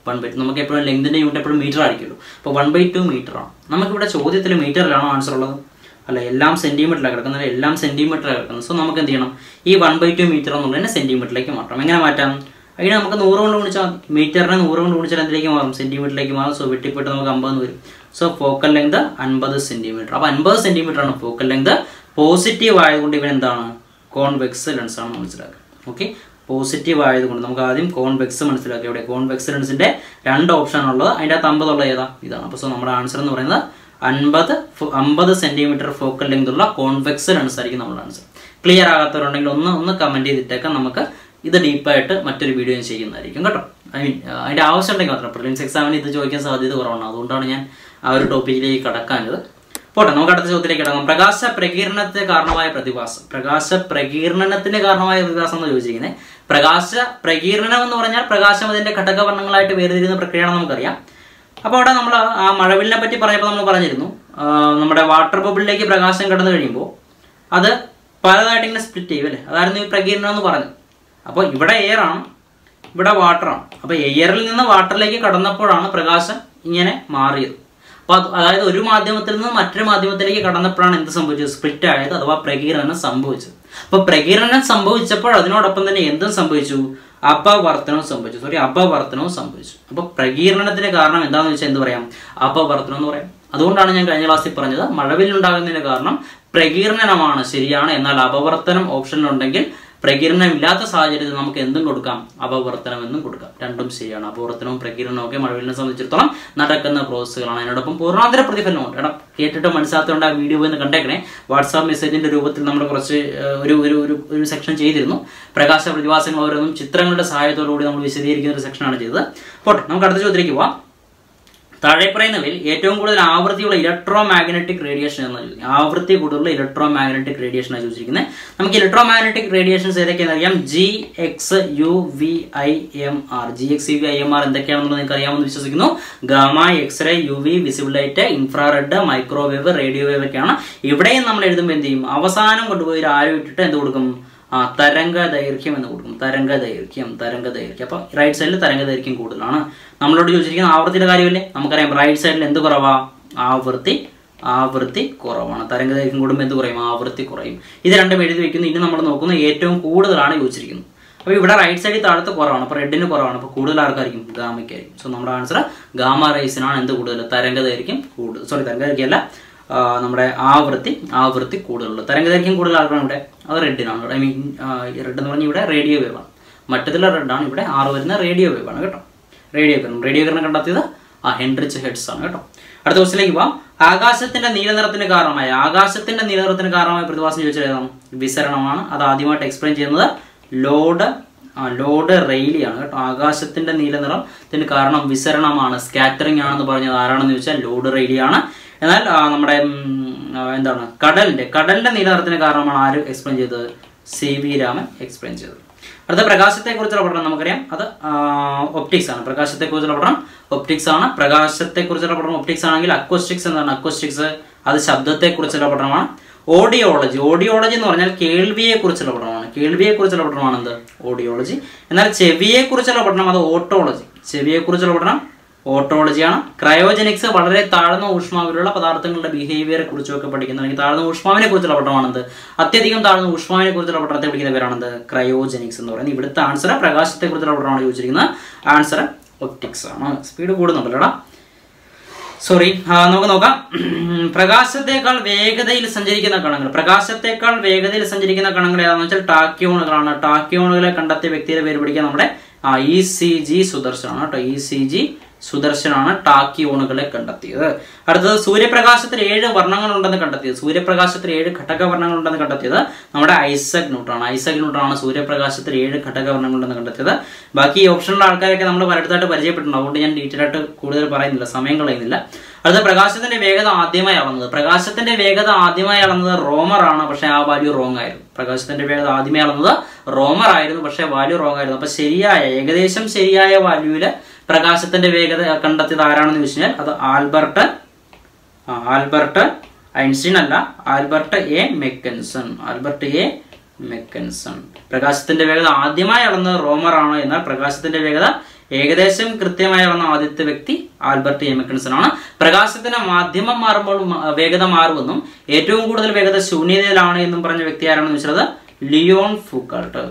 വൺ ബൈ ടു നമുക്ക് എപ്പോഴും ലെങ്തിന്റെ യൂണിറ്റ് എപ്പോഴും മീറ്റർ ആയിരിക്കുമല്ലോ അപ്പോൾ വൺ ബൈ ടു മീറ്റർ ആണ് നമുക്കിവിടെ ചോദ്യത്തിൽ മീറ്ററിലാണോ ആൻസർ ഉള്ളത് അല്ല എല്ലാം സെന്റിമീറ്ററിലാണ് കിടക്കുന്നത് എല്ലാം സെന്റിമീറ്ററിലാണ് കിടക്കുന്നത് സോ നമുക്ക് എന്ത് ചെയ്യണം ഈ വൺ ബൈ ടു മീറ്റർ എന്നുള്ളതിനെ സെന്റിമീറ്ററിലേക്ക് മാറ്റാം എങ്ങനെ മാറ്റാം അതിന് നമുക്ക് നൂറ് കൊണ്ട് ഗുണിച്ചാൽ മതി മീറ്ററിനെ നൂറ് കൊണ്ട് ഗുണിച്ചാൽ എന്തിലേക്ക് മാറും സെന്റിമീറ്ററിലേക്ക് മാറും സോ വെട്ടിപ്പെട്ട് നമുക്ക് അമ്പത് വരും സോ ഫോക്കൽ ലെങ്ത് അൻപത് സെന്റിമീറ്റർ അപ്പോൾ അൻപത് സെന്റിമീറ്റർ ആണ് ഫോക്കൽ ലെങ്ത് പോസിറ്റീവ് ആയതുകൊണ്ട് ഇവൻ എന്താണ് കോൺവെക്സ് ലെൻസ് ആണെന്ന് മനസ്സിലാക്കുക ഓക്കെ പോസിറ്റീവ് ആയതുകൊണ്ട് നമുക്ക് ആദ്യം കോൺവെക്സ് മനസ്സിലാക്കുക ഇവിടെ കോൺവെക്സ് ലെൻസിന്റെ രണ്ട് ഓപ്ഷൻ ഉള്ളത് അതിൻ്റെ അകത്ത് അമ്പതുള്ള ഏതാ ഇതാണ് അപ്പോൾ സോ നമ്മുടെ ആൻസർ എന്ന് പറയുന്നത് അൻപത് അമ്പത് സെന്റിമീറ്റർ ഫോക്കൽ ലെങ്ത് ഉള്ള കോൺവെക്സ് ലെൻസ് ആയിരിക്കും നമ്മുടെ ആൻസർ ക്ലിയർ ആകാത്തവരുണ്ടെങ്കിൽ ഒന്ന് ഒന്ന് കമന്റ് ചെയ്തിട്ടേക്കാം നമുക്ക് ഇത് ഡീപ്പായിട്ട് മറ്റൊരു വീഡിയോ ചെയ്യുന്നതായിരിക്കും കേട്ടോ ഐ മീൻ അതിന്റെ ആവശ്യം ഉണ്ടെങ്കിൽ മാത്രം പ്രിലിംസ് എക്സാമിന് ഇത് ചോദിക്കാൻ സാധ്യത കുറവാണ് അതുകൊണ്ടാണ് ഞാൻ ആ ഒരു ടോപ്പിക്കിലേക്ക് കടക്കാഞ്ഞത് പോട്ടെ നമുക്ക് അടുത്ത ചോദ്യത്തിലേക്ക് കിടക്കാം പ്രകാശ പ്രകീർണത്തിന് കാരണമായ പ്രതിഭാസം പ്രകാശ പ്രകീർണനത്തിന് കാരണമായ പ്രതിഭാസം എന്ന് ചോദിച്ചിരിക്കുന്നത് പ്രകാശ പ്രകീർണനം എന്ന് പറഞ്ഞാൽ പ്രകാശം അതിന്റെ ഘടകവർണ്ണങ്ങളായിട്ട് വേർതിരിയുന്ന പ്രക്രിയയാണെന്ന് നമുക്കറിയാം അപ്പോൾ അവിടെ നമ്മൾ ആ മഴവിലിനെ പറ്റി പറഞ്ഞപ്പോൾ നമ്മൾ പറഞ്ഞിരുന്നു ആ, നമ്മുടെ വാട്ടർ ബബിളിലേക്ക് പ്രകാശം കടന്നു കഴിയുമ്പോൾ അത് പലതായിട്ട് ഇങ്ങനെ സ്പ്ലിറ്റ് ചെയ്യും അല്ലേ അതായിരുന്നു ഈ പ്രകീർണം എന്ന് പറഞ്ഞത് അപ്പോൾ ഇവിടെ എയർ ആണ് ഇവിടെ വാട്ടറാണ് അപ്പോൾ എയറിൽ നിന്ന് വാട്ടറിലേക്ക് കടന്നപ്പോഴാണ് പ്രകാശം ഇങ്ങനെ മാറിയത് അപ്പോൾ അത് അതായത് ഒരു മാധ്യമത്തിൽ നിന്ന് മറ്റൊരു മാധ്യമത്തിലേക്ക് കടന്നപ്പോഴാണ് എന്ത് സംഭവിച്ചത് സ്പ്ലിറ്റ് ആയത് അഥവാ പ്രകീർണനം സംഭവിച്ചത് അപ്പോൾ പ്രകീർണനം സംഭവിച്ചപ്പോൾ അതിനോടൊപ്പം തന്നെ എന്തും സംഭവിച്ചു അപവർത്തനവും സംഭവിച്ചു സോറി അപവർത്തനവും സംഭവിച്ചു അപ്പോൾ പ്രകീർണനത്തിന് കാരണം എന്താണെന്ന് വെച്ചാൽ എന്ത് പറയാം അപവർത്തനം എന്ന് പറയാം അതുകൊണ്ടാണ് ഞാൻ കഴിഞ്ഞ ക്ലാസ്സിൽ പറഞ്ഞത് മഴവിലുണ്ടാകുന്നതിന് കാരണം പ്രകീർണനമാണ് ശരിയാണ് എന്നാൽ അപവർത്തനം ഓപ്ഷനിലുണ്ടെങ്കിൽ പ്രകീർണം ഇല്ലാത്ത സാഹചര്യത്തിൽ നമുക്ക് എന്തും കൊടുക്കാം അപവർത്തനം എന്നും കൊടുക്കാം രണ്ടും ശരിയാണ് അപവർത്തനവും പ്രകീർണവും ഒക്കെ മഴവിലിനെ സംബന്ധിച്ചിടത്തോളം നടക്കുന്ന പ്രോസസ്സുകളാണ് അതിനോടൊപ്പം പൂർണ്ണാന്തര പ്രതിഫലനമുണ്ട് എടാ കേട്ടിട്ട് മനസ്സിലാത്തതുകൊണ്ട് ആ വീഡിയോ ഒന്ന് കണ്ടേക്കണേ വാട്സാപ്പ് മെസ്സേജിന്റെ രൂപത്തിൽ നമ്മൾ കുറച്ച് ഏഹ്, ഒരു ഒരു ഒരു ഒരു സെക്ഷൻ ചെയ്തിരുന്നു പ്രകാശ പ്രതിഭാസങ്ങൾ ഓരോന്നും ചിത്രങ്ങളുടെ സഹായത്തോടു കൂടി നമ്മൾ വിശദീകരിക്കുന്ന ഒരു സെക്ഷനാണ് ചെയ്തത് പോട്ടെ നമുക്ക് അടുത്ത ചോദ്യത്തിലേക്ക് പോവാം താഴെ പറയുന്നവയിൽ ഏറ്റവും കൂടുതൽ ആവൃത്തിയുള്ള ഇലക്ട്രോ മാഗ്നറ്റിക് റേഡിയേഷൻ എന്ന് ചോദിക്കും ആവൃത്തി കൂടുതലുള്ള ഇലക്ട്രോ മാഗ്നറ്റിക് റേഡിയേഷൻ ആണ് ചോദിച്ചിരിക്കുന്നത് നമുക്ക് ഇലക്ട്രോ മാഗ്നറ്റിക് റേഡിയേഷൻസ് ഏതൊക്കെയാണെന്ന് അറിയാം G X U V I M R G X U V I M R എന്തൊക്കെയാണെന്നുള്ളത് നിങ്ങൾക്ക് അറിയാമെന്ന് വിശ്വസിക്കുന്നു gamma X ray U V visible light infrared microwave radio wave ഒക്കെയാണ് ഇവിടെയും നമ്മൾ എഴുതുമ്പോൾ എന്ത് ചെയ്യും അവസാനം കൊണ്ടുപോയി ഒരു ആരോ ഇട്ടിട്ട് എന്ത് കൊടുക്കും ആ തരംഗ ദൈർഘ്യം എന്ന് കൊടുക്കും തരംഗ ദൈർഘ്യം തരംഗ ദൈർഘ്യം അപ്പൊ റൈറ്റ് സൈഡിൽ തരംഗ ദൈർഘ്യം കൂടുതലാണ് നമ്മളോട് ചോദിച്ചിരിക്കുന്ന ആവൃത്തിയുടെ കാര്യമല്ലേ നമുക്കറിയാം റൈറ്റ് സൈഡിൽ എന്ത് കുറവാ ആവൃത്തി ആവൃത്തി കുറവാണ് തരംഗ ദൈർഘ്യം കൂടുമ്പോൾ എന്ത് കുറയും ആവൃത്തി കുറയും ഇത് രണ്ടും എഴുതി വെക്കുന്നു ഇനി നമ്മൾ നോക്കുന്ന ഏറ്റവും കൂടുതലാണ് ചോദിച്ചിരിക്കുന്നത് അപ്പോൾ ഇവിടെ റൈറ്റ് സൈഡിൽ താഴത്ത് കുറവാണ് അപ്പോൾ റെഡിന് കുറവാണ് അപ്പോൾ കൂടുതൽ ആർക്കായിരിക്കും ഗാമയ്ക്കായിരിക്കും സോ നമ്മുടെ ആൻസർ ഗാമ റൈസിനാണ് എന്ത് കൂടുതൽ തരംഗ ദൈർഘ്യം കൂടുതൽ സോറി തരംഗ ദൈർഘ്യം അല്ല ആ, നമ്മുടെ ആവൃത്തി ആവൃത്തി കൂടുതലുള്ളത് തരംഗദൈർഘ്യം കൂടുതൽ ആർക്കാണ് ഇവിടെ അത് റെഡിനാണ് ഐ മീൻ റെഡ് എന്ന് പറഞ്ഞാൽ ഇവിടെ റേഡിയോ വേവ് ആണ് മറ്റത്തിലെ റെഡാണ് ഇവിടെ ആറ് വരുന്ന റേഡിയോ വേവ് ആണ് കേട്ടോ റേഡിയോ കിരണം റേഡിയോ കിരണം കണ്ടെത്തിയത് ആ ഹെൻറിച്ച് ഹെഡ്സ് ആണ് കേട്ടോ അടുത്ത ക്വസ്റ്റിലേക്ക് പോവാം ആകാശത്തിന്റെ നീലനിറത്തിന് കാരണമായ ആകാശത്തിന്റെ നീലനിറത്തിന് കാരണമായ പ്രതിഭാസം ചോദിച്ചാൽ ഏതാണ് വിസരണമാണ് അത് ആദ്യമായിട്ട് എക്സ്പ്ലെയിൻ ചെയ്യുന്നത് ലോഡ് ആ ലോഡ് റെയിലിയാണ് കേട്ടോ ആകാശത്തിന്റെ നീലനിറത്തിന് കാരണം വിസരണമാണ് സ്കാറ്ററിംഗ് ആണെന്ന് പറഞ്ഞത് ആരാണെന്ന് ചോദിച്ചാൽ ലോഡ് റെയിലിയാണ് എന്നാൽ ആ, നമ്മുടെ ഉം, ആ, എന്താണ് കടലിന്റെ കടലിന്റെ നീലനിറത്തിന് കാരണമാണ് ആര് എക്സ്പ്ലെയിൻ ചെയ്തത് സി വി രാമൻ എക്സ്പ്ലെയിൻ ചെയ്തത് അടുത്ത പ്രകാശത്തെ കുറിച്ചുള്ള പഠനം നമുക്കറിയാം അത് ഒപ്റ്റിക്സ് ആണ് പ്രകാശത്തെ കുറിച്ചുള്ള പഠനം ഒപ്റ്റിക്സ് ആണ് പ്രകാശത്തെ കുറിച്ചുള്ള പഠനം ഒപ്റ്റിക്സ് ആണെങ്കിൽ അക്വസ്റ്റിക്സ് എന്താണ് അക്വസ്റ്റിക്സ് അത് ശബ്ദത്തെ കുറിച്ചുള്ള പഠനമാണ് ഓഡിയോളജി ഓഡിയോളജി എന്ന് പറഞ്ഞാൽ കേൾവിയെ കുറിച്ചുള്ള പഠനമാണ് കേൾവിയെ കുറിച്ചുള്ള പഠനമാണ് എന്ത് ഓഡിയോളജി എന്നാൽ ചെവിയെ കുറിച്ചുള്ള പഠനം അത് ഓട്ടോളജി ചെവിയെ കുറിച്ചുള്ള പഠനം ഓട്ടോളജിയാണ് ക്രയോജനിക്സ് വളരെ താഴ്ന്ന ഊഷ്മാവിലുള്ള പദാർത്ഥങ്ങളുടെ ബിഹേവിയറെ കുറിച്ചൊക്കെ പഠിക്കുന്ന അല്ലെങ്കിൽ താഴ്ന്ന ഊഷ്മാവിനെ കുറിച്ചുള്ള പഠനമാണെന്ത് അത്യധികം താഴ്ന്ന ഊഷ്മാവിനെ കുറിച്ചുള്ള പഠനത്തെ പഠിക്കുന്ന പേരാണെന്ത് ക്രയോജനിക്സ് എന്ന് പറയുന്നത് ഇവിടുത്തെ ആൻസർ പ്രകാശത്തെ കുറിച്ചുള്ള പഠനമാണ് ചോദിച്ചിരിക്കുന്നത് ആൻസർ ഒപ്റ്റിക്സ് ആണ് സ്പീഡ് കൂടുന്നുണ്ടല്ലോടാ സോറി നമുക്ക് നോക്കാം പ്രകാശത്തെക്കാൾ വേഗതയിൽ സഞ്ചരിക്കുന്ന കണങ്ങൾ പ്രകാശത്തെക്കാൾ വേഗതയിൽ സഞ്ചരിക്കുന്ന കണങ്ങൾ ഏതാണെന്ന് വെച്ചാൽ ടാക്യോണുകളാണ് ടാക്യോണുകളെ കണ്ടെത്തിയ വ്യക്തിയുടെ പേര് പിടിക്കാൻ നമ്മുടെ ഇ സി ജി സുദർശനാണ് കേട്ടോ ഇ സി ജി സുദർശനാണ് ടാക്യോണുകളെ കണ്ടെത്തിയത് അടുത്തത് സൂര്യപ്രകാശത്തിൽ ഏഴ് വർണ്ണങ്ങളുണ്ടെന്ന് കണ്ടെത്തിയത് സൂര്യപ്രകാശത്തിൽ ഏഴ് ഘടകവർണ്ണങ്ങളുണ്ടെന്ന് കണ്ടെത്തിയത് നമ്മുടെ ഐസക് ന്യൂട്ടനാണ് ഐസക് ന്യൂട്ടനാണ് സൂര്യപ്രകാശത്തിൽ ഏഴ് ഘടകവർണ്ണങ്ങളുണ്ടെന്ന് കണ്ടെത്തിയത് ബാക്കി ഈ ഓപ്ഷനുള്ള ആൾക്കാരൊക്കെ നമ്മൾ പലയിടത്തായിട്ട് പരിചയപ്പെട്ടിട്ടുണ്ട് അതുകൊണ്ട് ഞാൻ ഡീറ്റെയിൽ ആയിട്ട് കൂടുതൽ പറയുന്നില്ല സമയം കളയുന്നില്ല അടുത്ത പ്രകാശത്തിന്റെ വേഗത ആദ്യമായി അളന്നത് പ്രകാശത്തിന്റെ വേഗത ആദ്യമായി അളന്നത് റോമർ ആണ് പക്ഷെ ആ വാല്യൂ റോങ് ആയിരുന്നു പ്രകാശത്തിന്റെ വേഗത ആദ്യമായി അളന്നത് റോമർ ആയിരുന്നു പക്ഷെ വാല്യൂ റോങ് ആയിരുന്നു അപ്പൊ ശരിയായ ഏകദേശം ശരിയായ വാല്യൂവില് പ്രകാശത്തിന്റെ വേഗത കണ്ടെത്തിയത് ആരാണെന്ന് ചോദിച്ചു കഴിഞ്ഞാൽ അത് ആൽബർട്ട് ആ, ആൽബർട്ട് ഐൻസ്റ്റീൻ അല്ല Albert A Michelson Albert A Michelson പ്രകാശത്തിന്റെ വേഗത ആദ്യമായി അളന്നത് റോമർ ആണ് എന്നാൽ പ്രകാശത്തിന്റെ വേഗത ഏകദേശം കൃത്യമായി വന്ന ആദ്യത്തെ വ്യക്തി ആൽബർട്ട് എ മെക്കൻസൺ ആണ് പ്രകാശത്തിന്റെ മാധ്യമം മാറുമ്പോൾ മ- വേഗത മാറുമെന്നും ഏറ്റവും കൂടുതൽ വേഗത ശൂന്യതയിലാണ് എന്നും പറഞ്ഞ വ്യക്തി ആരാണെന്ന് വെച്ചത് ലിയോൺ ഫുക്കാൾട്ട്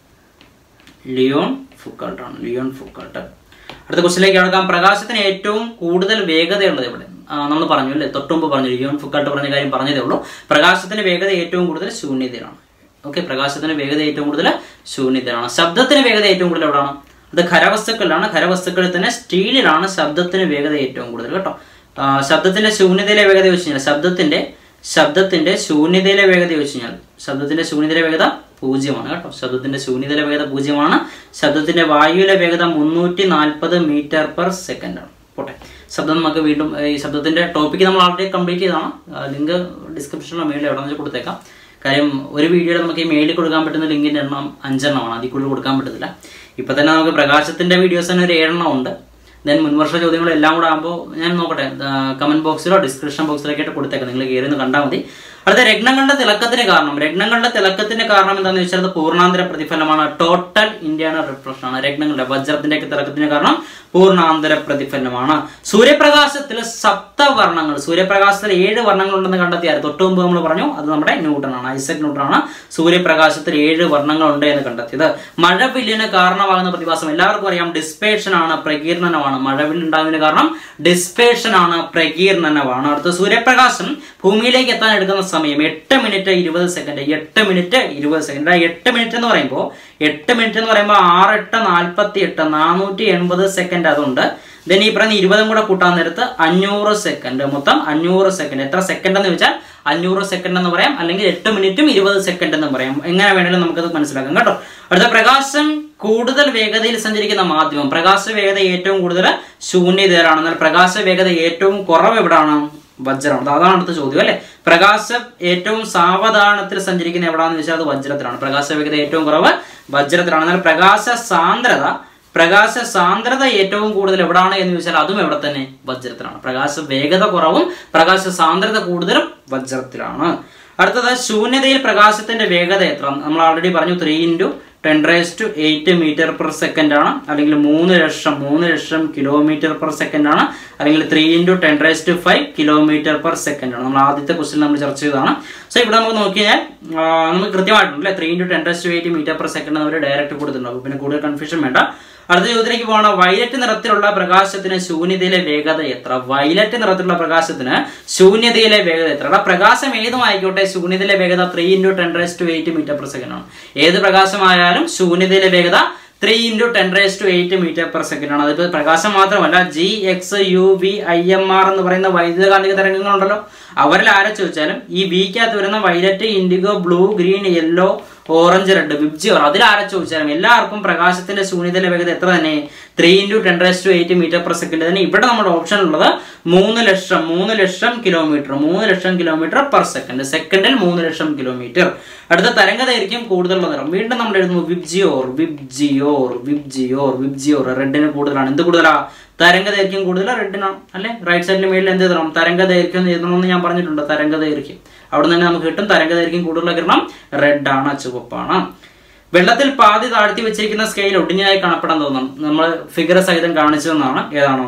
ലിയോൺ ഫുക്കാൾട്ട് ആണ് ലിയോൺ ഫുക്കാൾട്ട് അടുത്ത ക്വസ്റ്റിലേക്ക് കടക്കാം പ്രകാശത്തിന് ഏറ്റവും കൂടുതൽ വേഗതയുള്ളത് എവിടെ നമ്മൾ പറഞ്ഞു അല്ലേ തൊട്ടുമുമ്പ് പറഞ്ഞു ലിയോൺ ഫുക്കാൾട്ട് പറഞ്ഞ കാര്യം പറഞ്ഞതേ ഉള്ളൂ പ്രകാശത്തിന്റെ വേഗത ഏറ്റവും കൂടുതൽ ശൂന്യതയിലാണ് ഓക്കെ പ്രകാശത്തിന് വേഗത ഏറ്റവും കൂടുതൽ ശൂന്യതയിലാണ് ശബ്ദത്തിന് വേഗത ഏറ്റവും കൂടുതൽ എവിടെയാണ് അത് ഖരവസ്തുക്കളിലാണ് ഖരവസ്തുക്കളിൽ തന്നെ സ്റ്റീലിലാണ് ശബ്ദത്തിന് വേഗത ഏറ്റവും കൂടുതൽ കേട്ടോ ആ, ശബ്ദത്തിന്റെ ശൂന്യതയിലെ വേഗത ചോദിച്ചു കഴിഞ്ഞാൽ ശബ്ദത്തിന്റെ ശബ്ദത്തിന്റെ ശൂന്യതയിലെ വേഗത ചോദിച്ചു കഴിഞ്ഞാൽ ശബ്ദത്തിന്റെ ശൂന്യതയിലെ വേഗത പൂജ്യമാണ് കേട്ടോ ശബ്ദത്തിന്റെ ശൂന്യതയിലെ വേഗത പൂജ്യമാണ് ശബ്ദത്തിന്റെ വായുവിലെ വേഗത മുന്നൂറ്റി നാൽപ്പത് മീറ്റർ പെർ സെക്കൻഡ് ആണ് പോട്ടെ ശബ്ദം നമുക്ക് വീണ്ടും ഏർ, ഈ ശബ്ദത്തിന്റെ ടോപ്പിക്ക് നമ്മൾ ആൾറെഡി കംപ്ലീറ്റ് ചെയ്തതാണ് ലിങ്ക് ഡിസ്ക്രിപ്ഷനിലോ മെയിലിൽ എവിടെ വെച്ച് കൊടുത്തേക്കാം കാര്യം ഒരു വീഡിയോയിൽ നമുക്ക് ഈ മെയിലിൽ കൊടുക്കാൻ പറ്റുന്ന ലിങ്കിന്റെ എണ്ണം അഞ്ചെണ്ണമാണ് അതിൽ കൂടുതൽ കൊടുക്കാൻ പറ്റത്തില്ല ഇപ്പൊ തന്നെ നമുക്ക് പ്രകാശത്തിന്റെ വീഡിയോസ് തന്നെ ഒരു ഏഴെണ്ണം ഉണ്ട് ദെൻ മുൻവർഷ ചോദ്യങ്ങളും എല്ലാം കൂടെ ആകുമ്പോൾ ഞാൻ നോക്കട്ടെ കമന്റ് ബോക്സിലോ ഡിസ്ക്രിപ്ഷൻ ബോക്സിലൊക്കെ ആയിട്ട് കൊടുത്തേക്കാം നിങ്ങൾ കയറി ഒന്ന് കണ്ടാൽ മതി അടുത്ത രത്നങ്ങളുടെ തിളക്കത്തിന് കാരണം രത്നങ്ങളുടെ തിളക്കത്തിന് കാരണം എന്താണെന്ന് വെച്ചാൽ അത് പൂർണ്ണാന്തര പ്രതിഫലമാണ് ടോട്ടൽ ഇന്ത്യാണ് റിഫ്ലക്ഷൻ ആണ് രത്നങ്ങളുടെ വജ്രത്തിന്റെ ഒക്കെ തിളക്കത്തിന് കാരണം പൂർണ്ണാന്തര പ്രതിഫലനമാണ് സൂര്യപ്രകാശത്തിൽ സപ്തവർണ്ണങ്ങൾ സൂര്യപ്രകാശത്തിൽ ഏഴ് വർണ്ണങ്ങൾ ഉണ്ടെന്ന് കണ്ടെത്തിയായിരുന്നു തൊട്ട് മുമ്പ് നമ്മൾ പറഞ്ഞു അത് നമ്മുടെ ന്യൂട്ടൺ ആണ് ഐസക് ന്യൂട്ടൺ ആണ് സൂര്യപ്രകാശത്തിൽ ഏഴ് വർണ്ണങ്ങൾ ഉണ്ട് എന്ന് കണ്ടെത്തിയത് മഴവില്ലിന് കാരണമാകുന്ന പ്രതിഭാസം എല്ലാവർക്കും അറിയാം ഡിസ്പേഷൻ ആണ് പ്രകീർണനമാണ് മഴവില്ല് ഉണ്ടാകുന്നതിന് കാരണം ഡിസ്പേഷൻ ആണ് പ്രകീർണനമാണ് അടുത്ത സൂര്യപ്രകാശം ഭൂമിയിലേക്ക് എത്താൻ എടുക്കുന്ന സമയം എട്ട് മിനിറ്റ് ഇരുപത് സെക്കൻഡ് എട്ട് മിനിറ്റ് ഇരുപത് സെക്കൻഡ് ആ എട്ട് മിനിറ്റ് എന്ന് പറയുമ്പോൾ എട്ട് മിനിറ്റ് എന്ന് പറയുമ്പോൾ ആറ് എട്ട് നാൽപ്പത്തി എട്ട് നാനൂറ്റി എൺപത് സെക്കൻഡ് അതുണ്ട് ദെൻ ഈ പറയുന്ന ഇരുപതും കൂടെ കൂട്ടാൻ നേരത്ത് അഞ്ഞൂറ് സെക്കൻഡ് മൊത്തം അഞ്ഞൂറ് സെക്കൻഡ് എത്ര സെക്കൻഡ് എന്ന് വെച്ചാൽ അഞ്ഞൂറ് സെക്കൻഡ് എന്ന് പറയാം അല്ലെങ്കിൽ എട്ട് മിനിറ്റും ഇരുപത് സെക്കൻഡ് എന്ന് പറയാം എങ്ങനെ വേണമെങ്കിലും നമുക്കത് മനസ്സിലാക്കാം കേട്ടോ അടുത്ത പ്രകാശം കൂടുതൽ വേഗതയിൽ സഞ്ചരിക്കുന്ന മാധ്യമം പ്രകാശ വേഗത ഏറ്റവും കൂടുതൽ ശൂന്യതയിലാണ് എന്നാൽ പ്രകാശ വേഗത ഏറ്റവും കുറവ് എവിടാണ് വജ്രമാണ് അതാണ് അടുത്ത ചോദ്യം അല്ലെ പ്രകാശം ഏറ്റവും സാവധാനത്തിൽ സഞ്ചരിക്കുന്ന എവിടാന്ന് വെച്ചാൽ അത് വജ്രത്തിലാണ് പ്രകാശ വേഗത ഏറ്റവും കുറവ് വജ്രത്തിലാണ് എന്നാൽ പ്രകാശ സാന്ദ്രത പ്രകാശ സാന്ദ്രത ഏറ്റവും കൂടുതൽ എവിടാണ് എന്ന് ചോദിച്ചാൽ അതും എവിടെ തന്നെ വജ്രത്തിലാണ് പ്രകാശ വേഗത കുറവും പ്രകാശ സാന്ദ്രത കൂടുതലും വജ്രത്തിലാണ് അടുത്തത് ശൂന്യതയിൽ പ്രകാശത്തിന്റെ വേഗത എത്ര നമ്മൾ ഓൾറെഡി പറഞ്ഞു three into ten raise to eight metre per second ആണ് അല്ലെങ്കിൽ മൂന്ന് ലക്ഷം മൂന്ന് ലക്ഷം കിലോമീറ്റർ പെർ സെക്കൻഡ് ആണ് അല്ലെങ്കിൽ three into ten raise to five kilometre per second ആണ് നമ്മൾ ആദ്യത്തെ ക്വസ്റ്റിൽ നമ്മൾ ചർച്ച ചെയ്തതാണ് സോ ഇവിടെ നമുക്ക് നോക്കിയാൽ ആ, നമുക്ക് കൃത്യമായിട്ടുണ്ട് അല്ലേ three into ten raise to eight metre per second അവർ ഡയറക്റ്റ് കൊടുത്തിട്ടുണ്ടാവും പിന്നെ കൂടുതൽ കൺഫ്യൂഷൻ വേണ്ട അടുത്ത ചോദ്യത്തിലേക്ക് പോകണം വയലറ്റ് നിറത്തിലുള്ള പ്രകാശത്തിന് ശൂന്യതയിലെ വേഗത എത്ര വയലറ്റ് നിറത്തിലുള്ള പ്രകാശത്തിന് ശൂന്യതയിലെ വേഗത എത്ര എടാ, പ്രകാശം ഏതുമായിക്കോട്ടെ ശൂന്യതയിലെ വേഗത three into ten raise to eight metre per second ആണ് ഏത് പ്രകാശമായാലും ശൂന്യതയിലെ വേഗത three into ten raise to eight metre per second ആണ് അതിപ്പോൾ പ്രകാശം മാത്രമല്ല G X U V I M R എന്ന് പറയുന്ന വൈദ്യുതകാന്തിക തരംഗങ്ങളുണ്ടല്ലോ അവരിൽ ആരെ ചോദിച്ചാലും ഈ വിക്കകത്ത് വരുന്ന violet indigo blue green yellow orange red VIBGYOR അതിൽ ആരെ ചോദിച്ചാലും എല്ലാവർക്കും പ്രകാശത്തിന്റെ ശൂന്യതയിലെ വേഗത എത്ര തന്നെ three into ten raise to eight metre per second തന്നെ ഇവിടെ നമ്മുടെ ഓപ്ഷൻ ഉള്ളത് മൂന്ന് ലക്ഷം മൂന്ന് ലക്ഷം കിലോമീറ്റർ മൂന്ന് ലക്ഷം കിലോമീറ്റർ പെർ സെക്കൻഡ് സെക്കൻഡിൽ മൂന്ന് ലക്ഷം കിലോമീറ്റർ അടുത്ത തരംഗദൈർഘ്യം കൂടുതലുള്ള നിറം വീണ്ടും നമ്മൾ എഴുതുന്നു വിബ്ജിയോർ വിബ്ജിയോർ വിബ്ജിയോർ വിബ്ജിയോർ റെഡിന് കൂടുതലാണ് എന്ത് കൂടുതലാ തരംഗദൈർഘ്യം കൂടുതൽ റെഡിനാണ് അല്ലെ റൈറ്റ് സൈഡിൽ മേളിൽ എന്ത് എഴുതണം തരംഗദൈർഘ്യം എന്ന് എഴുതണമെന്ന് ഞാൻ പറഞ്ഞിട്ടുണ്ട് തരംഗദൈർഘ്യം അവിടെ നിന്ന് തന്നെ നമുക്ക് കിട്ടും തരംഗദൈർഘ്യം കൂടുതലുള്ള കിരണം റെഡ് ആണ് ചുവപ്പാണ് വെള്ളത്തിൽ പാതി താഴ്ത്തി വെച്ചിരിക്കുന്ന സ്കെയിൽ ഒടിഞ്ഞായി കാണപ്പെടാൻ തോന്നണം നമ്മൾ ഫിഗർ സഹിതം കാണിച്ചതെന്നാണ് ഏതാണോ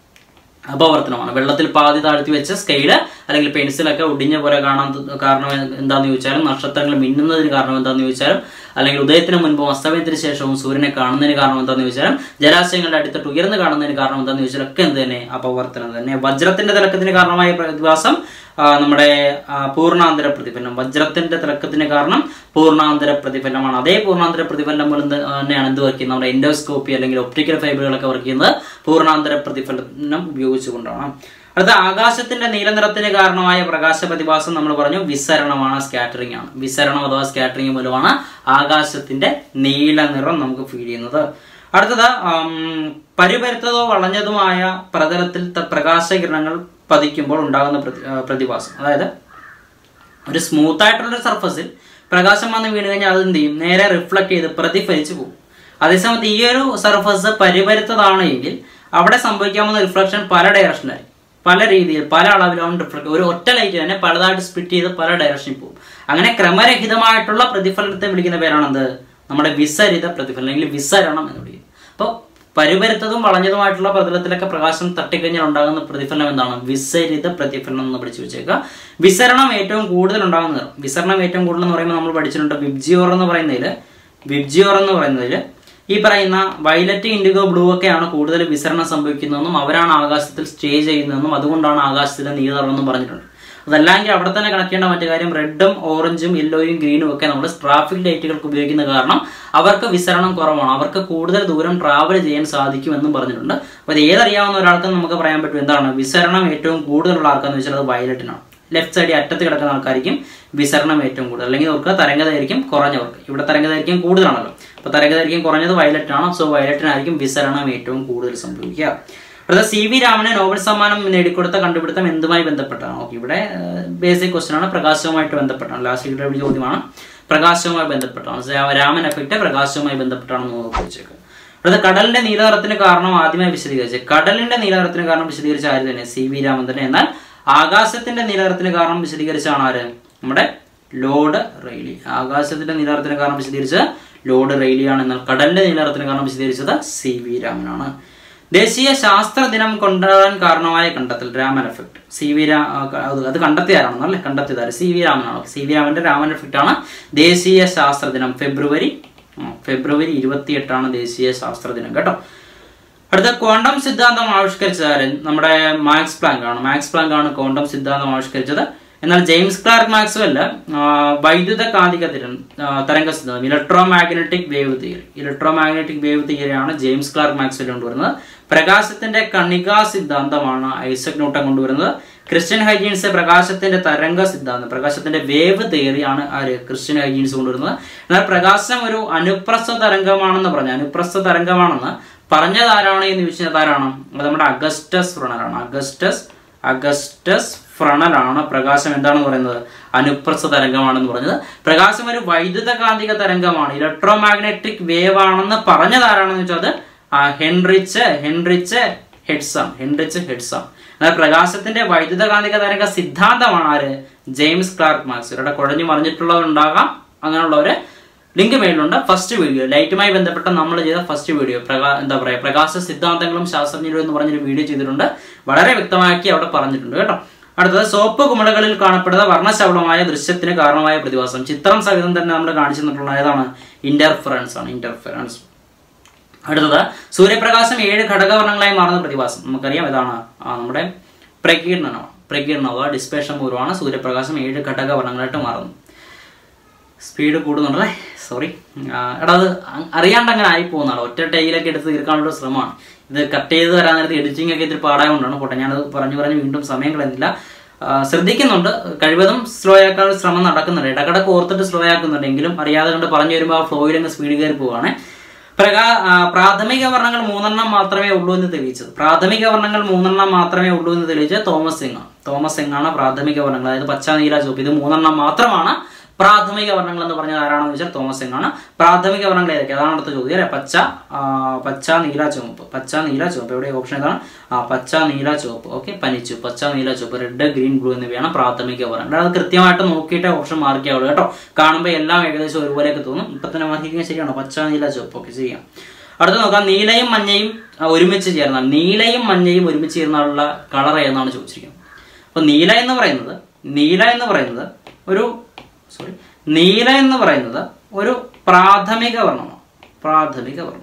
അപവർത്തനമാണ് വെള്ളത്തിൽ പാതി താഴ്ത്തി വെച്ച സ്കെയില് അല്ലെങ്കിൽ പെൻസിലൊക്കെ ഒടിഞ്ഞ പോലെ കാണാൻ ത- കാരണം എന്ത് എന്താന്ന് ചോദിച്ചാലും നക്ഷത്രങ്ങൾ മിന്നുന്നതിന് കാരണം എന്താന്ന് ചോദിച്ചാലും അല്ലെങ്കിൽ ഉദയത്തിന് മുൻപും അസ്തമയത്തിന് ശേഷവും സൂര്യനെ കാണുന്നതിന് കാരണം എന്താന്ന് ചോദിച്ചാലും ജലാശയങ്ങളുടെ അടുത്തിട്ട് ഉയർന്നു കാണുന്നതിന് കാരണം എന്താന്ന് ചോദിച്ചാൽ ഒക്കെ എന്ത് തന്നെ അപവർത്തനം തന്നെ വജ്രത്തിന്റെ തിളക്കത്തിന് കാരണമായ പ്രതിഭാസം ആ, നമ്മുടെ ആ, പൂർണ്ണാന്തര പ്രതിഫലനം വജ്രത്തിന്റെ തിളക്കത്തിന് കാരണം പൂർണ്ണാന്തര പ്രതിഫലനമാണ് അതേ പൂർണ്ണാന്തര പ്രതിഫലനം പോലെ എന്ത് തന്നെയാണ് എന്ത് വർക്ക് ചെയ്യുന്നത് നമ്മുടെ എൻഡോസ്കോപ്പി അല്ലെങ്കിൽ ഒപ്റ്റിക്കൽ ഫൈബറുകളൊക്കെ വർക്ക് ചെയ്യുന്നത് പൂർണ്ണാന്തര പ്രതിഫലനം ഉപയോഗിച്ചുകൊണ്ടാണ് അടുത്ത ആകാശത്തിന്റെ നീലനിറത്തിന് കാരണമായ പ്രകാശ പ്രതിഭാസം നമ്മൾ പറഞ്ഞു വിസരണമാണ് സ്കാറ്ററിംഗ് ആണ് വിസരണം അഥവാ സ്കാറ്ററിംഗ് മൂലമാണ് ആകാശത്തിന്റെ നീല നിറം നമുക്ക് ഫീൽ ചെയ്യുന്നത് അടുത്തത് ആം, പരുപരുത്തതോ വളഞ്ഞതുമായ പ്രതലത്തിൽ ത- പ്രകാശകിരണങ്ങൾ പതിക്കുമ്പോൾ ഉണ്ടാകുന്ന പ്രതി- ആ, പ്രതിഭാസം അതായത് ഒരു സ്മൂത്ത് ആയിട്ടുള്ള ഒരു സർഫസിൽ പ്രകാശം വന്ന് വീണ് കഴിഞ്ഞാൽ അത് എന്ത് ചെയ്യും നേരെ റിഫ്ലക്ട് ചെയ്ത് പ്രതിഫലിച്ചു പോകും അതേസമയത്ത് ഈ ഒരു സർഫസ് പരിപരുത്തതാണ് എങ്കിൽ അവിടെ സംഭവിക്കാവുന്ന റിഫ്ലക്ഷൻ പല ഡയറക്ഷനിലായി പല രീതിയിൽ പല അളവിലാണ് റിഫ്ലക്ട് ഒരു ഒറ്റ ലൈറ്റ് തന്നെ പലതായിട്ട് സ്പ്ലിറ്റ് ചെയ്ത് പല ഡയറക്ഷനിൽ പോകും അങ്ങനെ ക്രമരഹിതമായിട്ടുള്ള പ്രതിഫലനത്തെ വിളിക്കുന്ന പേരാണെന്ത് നമ്മുടെ വിസരിത പ്രതിഫലനം അല്ലെങ്കിൽ വിസരണം എന്ന് വിളിക്കും അപ്പോൾ പരുപരുത്തതും വളഞ്ഞതുമായിട്ടുള്ള പ്രതലത്തിലൊക്കെ പ്രകാശം തട്ടിക്കഴിഞ്ഞാൽ ഉണ്ടാകുന്ന പ്രതിഫലനം എന്താണ് വിസരിത പ്രതിഫലനം എന്ന് പഠിച്ചു വെച്ചേക്കുക വിസരണം ഏറ്റവും കൂടുതൽ ഉണ്ടാകുന്നത് വിസരണം ഏറ്റവും കൂടുതൽ എന്ന് പറയുമ്പോൾ നമ്മൾ പഠിച്ചിട്ടുണ്ട് വിബ്ജിയോർ എന്ന് പറയുന്നതിൽ വിബ്ജിയോർ എന്ന് പറയുന്നതിൽ ഈ പറയുന്ന വയലറ്റ് ഇൻഡിഗോ ബ്ലൂ ഒക്കെയാണ് കൂടുതൽ വിസരണം സംഭവിക്കുന്നതെന്നും അവരാണ് ആകാശത്തിൽ സ്റ്റേ ചെയ്യുന്നതെന്നും അതുകൊണ്ടാണ് ആകാശത്തിലെ നീലനിറമെന്നും പറഞ്ഞിട്ടുണ്ട് അതല്ലെങ്കിൽ അവിടെ തന്നെ കണക്കേണ്ട മറ്റു കാര്യം റെഡും ഓറഞ്ചും യെല്ലോയും ഗ്രീനും ഒക്കെ നമ്മൾ ട്രാഫിക് ലൈറ്റുകൾക്ക് ഉപയോഗിക്കുന്ന കാരണം അവർക്ക് വിസരണം കുറവാണ് അവർക്ക് കൂടുതൽ ദൂരം ട്രാവൽ ചെയ്യാൻ സാധിക്കുമെന്നും പറഞ്ഞിട്ടുണ്ട് അപ്പോൾ അത് ഏതറിയാവുന്ന ഒരാൾക്ക് നമുക്ക് പറയാൻ പറ്റും എന്താണ് വിസരണം ഏറ്റവും കൂടുതലുള്ള ആൾക്കാന്ന് വെച്ചാൽ അത് വയലറ്റിനാണ് ലെഫ്റ്റ് സൈഡിൽ അറ്റത്ത് കിടക്കുന്ന ആൾക്കാർക്കും വിസരണം ഏറ്റവും കൂടുതൽ അല്ലെങ്കിൽ അവർക്ക് തരംഗദൈർഘ്യം കുറഞ്ഞവർക്ക് ഇവിടെ തരംഗദൈർഘ്യം കൂടുതലാണല്ലോ അപ്പോൾ തരംഗദൈർഘ്യം കുറഞ്ഞത് വയലറ്റിനാണ് സോ വയലറ്റിനായിരിക്കും വിസരണം ഏറ്റവും കൂടുതൽ സംഭവിക്കുക അടുത്ത സി വി രാമന് നോബൽ സമ്മാനം നേടിക്കൊടുത്ത കണ്ടുപിടുത്തം എന്തുമായി ബന്ധപ്പെട്ടാണ് ഓക്കെ ഇവിടെ ബേസിക് ക്വസ്റ്റൻ ആണ് പ്രകാശവുമായിട്ട് ബന്ധപ്പെട്ടാണ് ലാസ്റ്റ് ഒരു ചോദ്യമാണ് പ്രകാശവുമായി ബന്ധപ്പെട്ടാണ് So, രാമൻ എഫക്റ്റ് പ്രകാശവുമായി ബന്ധപ്പെട്ടാണെന്ന് നോക്കി വെച്ചേക്കുക അടുത്ത കടലിന്റെ നീലനിറത്തിന് കാരണം ആദ്യമായി വിശദീകരിച്ചത് കടലിന്റെ നീലനിറത്തിന് കാരണം വിശദീകരിച്ച ആര് തന്നെ സി വി രാമൻ തന്നെ എന്നാൽ ആകാശത്തിന്റെ നീലനിറത്തിന് കാരണം വിശദീകരിച്ചാണ് ആര് നമ്മുടെ ലോഡ് റെയിലി ആകാശത്തിന്റെ നീലനിറത്തിന് കാരണം വിശദീകരിച്ചത് ലോഡ് റെയിലിയാണ് എന്നാൽ കടലിന്റെ നീലനിറത്തിന് കാരണം വിശദീകരിച്ചത് സി വി രാമനാണ് ദേശീയ ശാസ്ത്ര ദിനം കൊണ്ടുവരാൻ കാരണമായ കണ്ടെത്തൽ രാമൻ എഫക്ട് സി വി രാ ആ, അത് അത് കണ്ടെത്തിയാരാണെന്ന് അല്ലേ കണ്ടെത്തിയതാര് സി വി രാമനാണ് സി വി രാമന്റെ രാമൻ എഫക്ട് ആണ് ദേശീയ ശാസ്ത്ര ദിനം ഫെബ്രുവരി ആ, ഫെബ്രുവരി ഇരുപത്തിയെട്ടാണ് ദേശീയ ശാസ്ത്ര ദിനം കേട്ടോ അടുത്ത ക്വാണ്ടം സിദ്ധാന്തം ആവിഷ്കരിച്ചത് ആര് നമ്മുടെ മാക്സ് പ്ലാങ്ക് ആണ് മാക്സ് പ്ലാങ്ക് ആണ് ക്വാണ്ടം സിദ്ധാന്തം ആവിഷ്കരിച്ചത് എന്നാൽ ജെയിംസ് ക്ലാർക്ക് മാക്സ്വെല് വൈദ്യുത കാന്തിക തിരം ആ, തരംഗ സിദ്ധാന്തം electro magnetic wave theory electro magnetic wave തിയറിയാണ് ജെയിംസ് ക്ലാർക്ക് മാക്സ്വെൽ കൊണ്ടുവരുന്നത് പ്രകാശത്തിന്റെ കണികാ സിദ്ധാന്തമാണ് ഐസക് ന്യൂട്ടൺ കൊണ്ടുവരുന്നത് ക്രിസ്ത്യൻ ഹൈജീൻസ് പ്രകാശത്തിന്റെ തരംഗ സിദ്ധാന്തം പ്രകാശത്തിന്റെ വേവ് തിയറിയാണ് ആര് ക്രിസ്ത്യൻ ഹൈജീൻസ് കൊണ്ടുവരുന്നത് എന്നാൽ പ്രകാശം ഒരു അനുപ്രസ്ഥ തരംഗമാണെന്ന് പറഞ്ഞു അനുപ്രസ്ഥ തരംഗമാണെന്ന് പറഞ്ഞത് ആരാണ് എന്ന് ചോദിച്ചാൽ ആരാണ് അത് നമ്മുടെ അഗസ്റ്റസ് ഫ്രണലാണ് അഗസ്റ്റസ് അഗസ്റ്റസ് ഫ്രണലാണ് പ്രകാശം എന്താണെന്ന് പറയുന്നത് അനുപ്രസ്ഥ തരംഗമാണെന്ന് പറഞ്ഞത് പ്രകാശം ഒരു വൈദ്യുത കാന്തിക തരംഗമാണ് ഇലക്ട്രോ മാഗ്നറ്റിക് വേവ് ആണെന്ന് പറഞ്ഞത് ആരാണെന്ന് വെച്ചാൽ അത് ആ, ഹെൻറിച്ച് ഹെൻറിച്ച് ഹെഡ്സം ഹെൻറിച്ച് ഹെഡ്സം എന്നാൽ പ്രകാശത്തിന്റെ വൈദ്യുത കാന്തിക തരംഗ സിദ്ധാന്തമാണ് ആര് ജെയിംസ് ക്ലാർക്ക് മാക്സ് ഇവരുടെ കുഴഞ്ഞു മറിഞ്ഞിട്ടുള്ളവരുണ്ടാകാം അങ്ങനെയുള്ളവര് ലിങ്ക് മേളിലുണ്ട് ഫസ്റ്റ് വീഡിയോ ലൈറ്റുമായി ബന്ധപ്പെട്ട നമ്മൾ ചെയ്ത ഫസ്റ്റ് വീഡിയോ പ്രകാ എന്താ പറയുക പ്രകാശ സിദ്ധാന്തങ്ങളും ശാസ്ത്രജ്ഞരും എന്ന് പറഞ്ഞൊരു വീഡിയോ ചെയ്തിട്ടുണ്ട് വളരെ വ്യക്തമാക്കി അവിടെ പറഞ്ഞിട്ടുണ്ട് കേട്ടോ അടുത്തത് സോപ്പ് കുമിളകളിൽ കാണപ്പെടുന്ന വർണ്ണശബളമായ ദൃശ്യത്തിന് കാരണമായ പ്രതിഭാസം ചിത്രം സഹിതം തന്നെ നമ്മൾ കാണിച്ചു തന്നിട്ടുള്ള ഏതാണ് ഇന്റർഫറൻസ് ആണ് ഇന്റർഫറൻസ് അടുത്തത് സൂര്യപ്രകാശം ഏഴ് ഘടകവർണ്ണങ്ങളായി മാറുന്ന പ്രതിഭാസം നമുക്കറിയാം ഇതാണ് ആ, നമ്മുടെ പ്രകീർണനമാണ് പ്രകീർണം അഥവാ ഡിസ്പേഷൻ പൂർവ്വമാണ് സൂര്യപ്രകാശം ഏഴ് ഘടകവർണ്ണങ്ങളായിട്ട് മാറുന്നത് സ്പീഡ് കൂടുന്നുണ്ടല്ലേ സോറി എടാ അത് അ- അറിയാണ്ട് അങ്ങനെ ആയി പോകുന്നതാണ് ഒറ്റ ടൈലൊക്കെ എടുത്ത് തീർക്കാനുള്ള ശ്രമമാണ് ഇത് കട്ട് ചെയ്ത് വരാൻ നേരത്തെ എഡിറ്റിംഗ് ഒക്കെ ഇത്തിരി പാടായതുകൊണ്ടാണ് പോട്ടെ ഞാനത് പറഞ്ഞു പറഞ്ഞ് വീണ്ടും സമയം കളയുന്നില്ല ആ, ശ്രദ്ധിക്കുന്നുണ്ട് കഴിവതും സ്ലോ ആക്കാനുള്ള ശ്രമം നടക്കുന്നുണ്ട് ഇടക്കിടക്ക് ഓർത്തിട്ട് സ്ലോ ആക്കുന്നുണ്ട് എങ്കിലും അറിയാതെ കൊണ്ട് പറഞ്ഞു വരുമ്പോൾ ആ ഫ്ലോയിൽ അങ്ങ് സ്പീഡ് കയറി പോവാണ് പ്രകാ ആ, പ്രാഥമിക വർണ്ണങ്ങൾ മൂന്നെണ്ണം മാത്രമേ ഉള്ളൂ എന്ന് തെളിയിച്ചത് പ്രാഥമിക വർണ്ണങ്ങൾ മൂന്നെണ്ണം മാത്രമേ ഉള്ളൂ എന്ന് തെളിയിച്ചത് തോമസ് സിംഗ് ആണ് തോമസ് സിംഗ് ആണ് പ്രാഥമിക വർണ്ണങ്ങൾ അതായത് പച്ച നീല ചുവപ്പ് ഇത് മൂന്നെണ്ണം മാത്രമാണ് പ്രാഥമിക വർണ്ണങ്ങൾ എന്ന് പറഞ്ഞാൽ ആരാണെന്ന് വെച്ചാൽ തോമസ് സിംഗ് ആണ് പ്രാഥമിക വർണ്ണങ്ങൾ ഏതൊക്കെ അതാണ് അടുത്ത ചോദ്യം അല്ലെ പച്ച ആ, പച്ച നീല ചുവപ്പ് പച്ച നീല ചുവപ്പ് എവിടെ ഓപ്ഷൻ ഏതാണ് ആ പച്ച നീല ചുവപ്പ് ഓക്കെ പനിച്ചു പച്ച നീല ചുവപ്പ് റെഡ് ഗ്രീൻ ബ്ലൂ എന്നിവയാണ് പ്രാഥമിക വർണ്ണങ്ങൾ അത് കൃത്യമായിട്ട് നോക്കിയിട്ട് ഓപ്ഷൻ മാർക്ക് ചെയ്യാവുള്ളൂ കേട്ടോ കാണുമ്പോൾ എല്ലാം ഏകദേശം ഒരുപോലെയൊക്കെ തോന്നും ഇപ്പൊ തന്നെ മാർക്ക് ശരിയാണോ പച്ച നീല ചുവപ്പ് ഓക്കെ ചെയ്യാം അടുത്ത നോക്കാം നീലയും മഞ്ഞയും ആ, ഒരുമിച്ച് ചേർന്നാൽ നീലയും മഞ്ഞയും ഒരുമിച്ച് ചേർന്നാലുള്ള കളർ ഏതെന്നാണ് ചോദിച്ചിരിക്കുന്നത് അപ്പൊ നീല എന്ന് പറയുന്നത് നീല എന്ന് പറയുന്നത് ഒരു സോറി നീല എന്ന് പറയുന്നത് ഒരു പ്രാഥമിക വർണ്ണമാണ് പ്രാഥമിക വർണ്ണം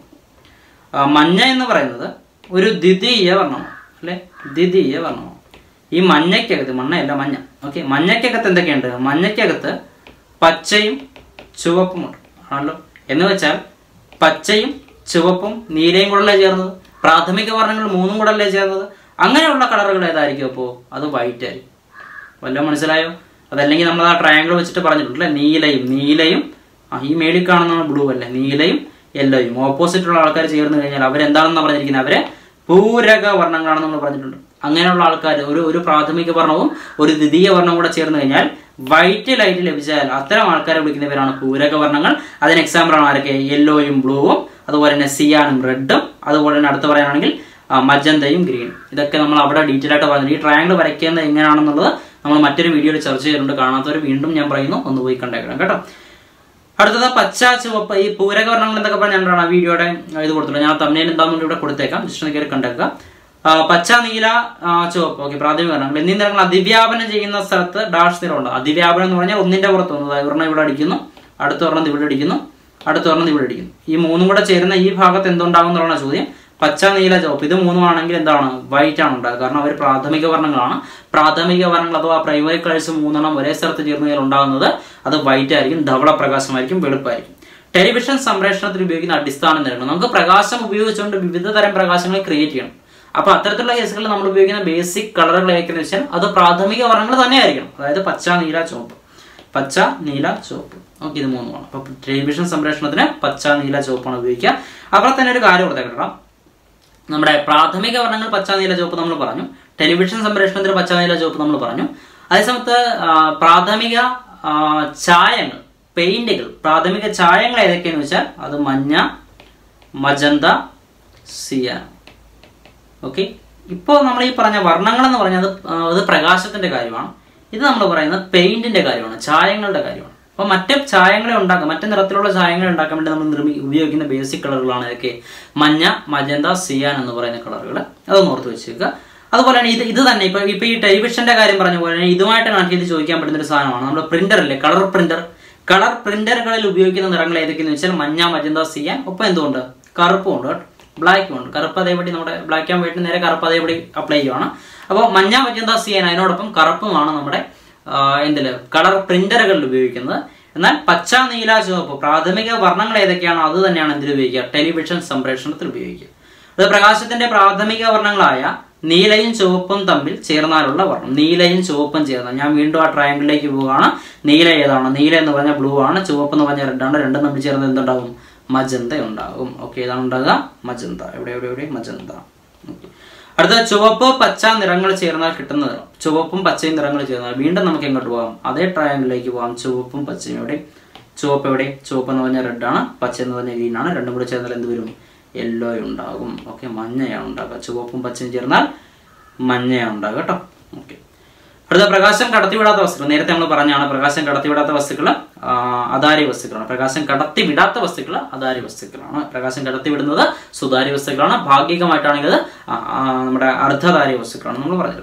ആ, മഞ്ഞ എന്ന് പറയുന്നത് ഒരു ദ്വിതീയ വർണ്ണമാണ് അല്ലെ ദ്വിതീയ വർണ്ണമാണ് ഈ മഞ്ഞയ്ക്കകത്ത് മണ്ണയല്ല മഞ്ഞ ഓക്കെ മഞ്ഞയ്ക്കകത്ത് എന്തൊക്കെയുണ്ട് മഞ്ഞയ്ക്കകത്ത് പച്ചയും ചുവപ്പുമുണ്ട് ആണല്ലോ എന്ന് വെച്ചാൽ പച്ചയും ചുവപ്പും നീലയും കൂടല്ലേ ചേർന്നത് പ്രാഥമിക വർണ്ണങ്ങൾ മൂന്നും കൂടല്ലേ ചേർന്നത് അങ്ങനെയുള്ള കളറുകൾ ഏതായിരിക്കും അപ്പോൾ അത് വൈറ്റ് ആയിരിക്കും വല്ലതും മനസ്സിലായോ അതല്ലെങ്കിൽ നമ്മൾ ആ ട്രയാങ്കിൾ വെച്ചിട്ട് പറഞ്ഞിട്ടുണ്ടല്ലേ നീലയും നീലയും ആ ഈ മേളിൽ കാണുന്ന ബ്ലൂ അല്ലേ നീലയും യെല്ലോയും ഓപ്പോസിറ്റ് ഉള്ള ആൾക്കാർ ചേർന്ന് കഴിഞ്ഞാൽ അവരെന്താണെന്ന് പറഞ്ഞിരിക്കുന്നത് അവരെ പൂരക വർണ്ണങ്ങളാണെന്ന് നമ്മൾ പറഞ്ഞിട്ടുണ്ട് അങ്ങനെയുള്ള ആൾക്കാർ ഒരു ഒരു പ്രാഥമിക വർണ്ണവും ഒരു ദ്വിതീയ വർണ്ണവും കൂടെ ചേർന്ന് കഴിഞ്ഞാൽ വൈറ്റ് ലൈറ്റ് ലഭിച്ചാൽ അത്തരം ആൾക്കാരെ വിളിക്കുന്നവരാണ് പൂരക വർണ്ണങ്ങൾ അതിന് എക്സാമ്പിൾ ആണ് ആരൊക്കെ യെല്ലോയും ബ്ലൂവും അതുപോലെ തന്നെ സിയാനും റെഡും അതുപോലെ തന്നെ അടുത്ത് പറയാനാണെങ്കിൽ ആ, മജന്തയും ഗ്രീനും ഇതൊക്കെ നമ്മൾ അവിടെ ഡീറ്റെയിൽ ആയിട്ട് പറഞ്ഞു ഈ ട്രയാങ്കിൾ വരയ്ക്കുന്നത് എങ്ങനെയാണെന്നുള്ളത് നമ്മൾ മറ്റൊരു വീഡിയോയിൽ ചർച്ച ചെയ്തിട്ടുണ്ട് കാണാത്തവർ വീണ്ടും ഞാൻ പറയുന്നു ഒന്ന് പോയി കണ്ടേക്കണം കേട്ടോ അടുത്തത് പച്ച ചുവപ്പ് ഈ പൂരകവർണ്ണങ്ങൾ എന്നൊക്കെ പറഞ്ഞാണ് ആ വീഡിയോയുടെ ഇത് കൊടുത്തുള്ളത് ഞാൻ തമ്മിൽ എന്താണെന്ന് ഇവിടെ കൊടുത്തേക്കാം ജസ്റ്റ് ഒന്ന് കയറി കണ്ടേക്കുക ആ, പച്ച നീല ആ, ചുവപ്പ് ഓക്കെ പ്രാഥമിക വർണ്ണങ്ങൾ എന്നീ നിറങ്ങൾ അതിവ്യാപനം ചെയ്യുന്ന സ്ഥലത്ത് ഡാഷ് നിറമുണ്ട് അതിവ്യാപനം എന്ന് പറഞ്ഞാൽ ഒന്നിന്റെ പുറത്ത് ഒന്ന് അതായത് ഒരെണ്ണം ഇവിടെ അടിക്കുന്നു അടുത്ത ഒരെണ്ണം ഇവിടെ അടിക്കുന്നു അടുത്ത ഒരെണ്ണം ഇവിടെ അടിക്കുന്നു ഈ മൂന്നും കൂടെ ചേരുന്ന ഈ ഭാഗത്ത് എന്തുണ്ടാകും എന്നുള്ളതാണ് ചോദ്യം പച്ച നീല ചുവപ്പ് ഇത് മൂന്നുമാണെങ്കിൽ എന്താണ് വൈറ്റ് ആണ് ഉണ്ടാകുക കാരണം അവർ പ്രാഥമിക വർണ്ണങ്ങളാണ് പ്രാഥമിക വർണ്ണങ്ങൾ അഥവാ പ്രൈമറി കളേഴ്സ് മൂന്നെണ്ണം ഒരേ സ്ഥലത്ത് ചേർന്നതിൽ ഉണ്ടാകുന്നത് അത് വൈറ്റ് ആയിരിക്കും ധവള പ്രകാശമായിരിക്കും വെളുപ്പായിരിക്കും ടെലിവിഷൻ സംപ്രേഷണത്തിൽ ഉപയോഗിക്കുന്ന അടിസ്ഥാന നിറങ്ങൾ നമുക്ക് പ്രകാശം ഉപയോഗിച്ചുകൊണ്ട് വിവിധ തരം പ്രകാശങ്ങൾ ക്രിയേറ്റ് ചെയ്യണം അപ്പൊ അത്തരത്തിലുള്ള കേസുകളിൽ നമ്മൾ ഉപയോഗിക്കുന്ന ബേസിക് കളറുകൾ ഏതൊക്കെയെന്ന് വെച്ചാൽ അത് പ്രാഥമിക വർണ്ണങ്ങൾ തന്നെ ആയിരിക്കണം അതായത് പച്ച നീല ചുവപ്പ് പച്ച നീല ചുവപ്പ് ഓക്കെ ഇത് മൂന്നുമാണ് അപ്പൊ ടെലിവിഷൻ സംപ്രേഷണത്തിന് പച്ച നീല ചുവപ്പാണ് ഉപയോഗിക്കുക അവിടെ തന്നെ ഒരു കാര്യം കൊടുത്തേക്കണം നമ്മുടെ പ്രാഥമിക വർണ്ണങ്ങൾ പച്ച നീല ചുവപ്പ് നമ്മൾ പറഞ്ഞു ടെലിവിഷൻ സംപ്രേഷണത്തിന് പച്ച നീല ചുവപ്പ് നമ്മൾ പറഞ്ഞു അതേസമയത്ത് ആ, പ്രാഥമിക ആ, ചായങ്ങൾ പെയിന്റുകൾ പ്രാഥമിക ചായങ്ങൾ ഏതൊക്കെയാന്ന് വെച്ചാൽ അത് മഞ്ഞ മജന്ത സിയാൻ ഓക്കെ ഇപ്പോൾ നമ്മൾ ഈ പറഞ്ഞ വർണ്ണങ്ങൾ എന്ന് പറഞ്ഞത് ആ, അത് പ്രകാശത്തിന്റെ കാര്യമാണ് ഇത് നമ്മൾ പറയുന്നത് പെയിന്റിന്റെ കാര്യമാണ് ചായങ്ങളുടെ കാര്യമാണ് അപ്പൊ മറ്റ് ചായങ്ങളെ ഉണ്ടാക്കാം മറ്റു നിറത്തിലുള്ള ചായങ്ങളെ ഉണ്ടാക്കാൻ വേണ്ടി നമ്മൾ നിർമ്മി ഉപയോഗിക്കുന്ന ബേസിക് കളറുകളാണ് ഇതൊക്കെ മഞ്ഞ മജന്ത സിയാൻ എന്ന് പറയുന്ന കളറുകൾ അതൊന്ന് ഓർത്ത് വെച്ചേക്കുക അതുപോലെ തന്നെ ഇത് ഇത് തന്നെ ഇപ്പൊ ഇപ്പൊ ഈ ടെലിവിഷന്റെ കാര്യം പറഞ്ഞ പോലെ തന്നെ ഇതുമായിട്ട് കണക്ട് ചെയ്ത് ചോദിക്കാൻ പറ്റുന്ന ഒരു സാധനമാണ് നമ്മുടെ പ്രിന്റർ അല്ലേ കളർ പ്രിന്റർ കളർ പ്രിന്ററുകളിൽ ഉപയോഗിക്കുന്ന നിറങ്ങൾ ഏതൊക്കെയെന്ന് വെച്ചാൽ മഞ്ഞ മജന്ത സിയാൻ ഒപ്പം എന്തുകൊണ്ട് കറുപ്പും ഉണ്ട് കേട്ടോ ബ്ലാക്കും ഉണ്ട് കറുപ്പ് അതേപടി നമ്മുടെ ബ്ലാക്ക് ആൻഡ് വൈറ്റ് നേരെ കറുപ്പ് അതേപടി അപ്ലൈ ചെയ്യുവാണ് അപ്പോൾ മഞ്ഞ മജന്ത സിയാൻ അതിനോടൊപ്പം കറുപ്പുമാണ് നമ്മുടെ ആ, എന്തില് കളർ പ്രിന്ററുകളിൽ ഉപയോഗിക്കുന്നത് എന്നാൽ പച്ച നീല ചുവപ്പ് പ്രാഥമിക വർണ്ണങ്ങൾ ഏതൊക്കെയാണോ അത് തന്നെയാണ് എന്തിൽ ഉപയോഗിക്കുക ടെലിവിഷൻ സംപ്രേഷണത്തിൽ ഉപയോഗിക്കുക അത് പ്രകാശത്തിന്റെ പ്രാഥമിക വർണ്ണങ്ങളായ നീലയും ചുവപ്പും തമ്മിൽ ചേർന്നാലുള്ള വർണ്ണം നീലയും ചുവപ്പും ചേർന്ന ഞാൻ വീണ്ടും ആ ട്രയാങ്കിളിലേക്ക് പോവുകയാണ് നീല ഏതാണ് നീല എന്ന് പറഞ്ഞാൽ ബ്ലൂ ആണ് ചുവപ്പ് എന്ന് പറഞ്ഞാൽ റെഡ് ആണ് രണ്ടും തമ്മിൽ ചേർന്ന് എന്തുണ്ടാകും മജന്ത ഉണ്ടാകും ഓക്കെ ഏതാണ് ഉണ്ടാകുക മജന്ത എവിടെ എവിടെ എവിടെ മജന്ത Okay. അടുത്ത ചുവപ്പ് പച്ച നിറങ്ങൾ ചേർന്നാൽ കിട്ടുന്ന നിറം ചുവപ്പും പച്ചയും നിറങ്ങൾ ചേർന്നാൽ വീണ്ടും നമുക്ക് എങ്ങോട്ട് പോകാം അതേ ട്രയാങ്കിളിലേക്ക് പോകാം ചുവപ്പും പച്ചയും എവിടെ ചുവപ്പ് എവിടെ ചുവപ്പ് എന്ന് പറഞ്ഞാൽ റെഡ് ആണ് പച്ച എന്ന് പറഞ്ഞാൽ ഗ്രീൻ ആണ് രണ്ടും കൂടെ ചേർന്നാൽ എന്ത് വരും യെല്ലോ ഉണ്ടാകും ഓക്കെ മഞ്ഞയാണ് ഉണ്ടാകുക ചുവപ്പും പച്ചയും ചേർന്നാൽ മഞ്ഞയാണ് ഉണ്ടാകുക കേട്ടോ ഓക്കെ അടുത്ത പ്രകാശം കടത്തിവിടാത്ത വസ്തുക്കൾ നേരത്തെ നമ്മൾ പറഞ്ഞാണ് പ്രകാശം കടത്തിവിടാത്ത വസ്തുക്കൾ ആ, അതാര്യ വസ്തുക്കളാണ് പ്രകാശം കടത്തിവിടാത്ത വസ്തുക്കൾ അതാര്യ വസ്തുക്കളാണ് പ്രകാശം കടത്തിവിടുന്നത് സുതാര്യ വസ്തുക്കളാണ് ഭാഗികമായിട്ടാണെങ്കിൽ അത് ആ, ആ, നമ്മുടെ അർദ്ധധാര്യ വസ്തുക്കളാണ് നമ്മൾ പറഞ്ഞത്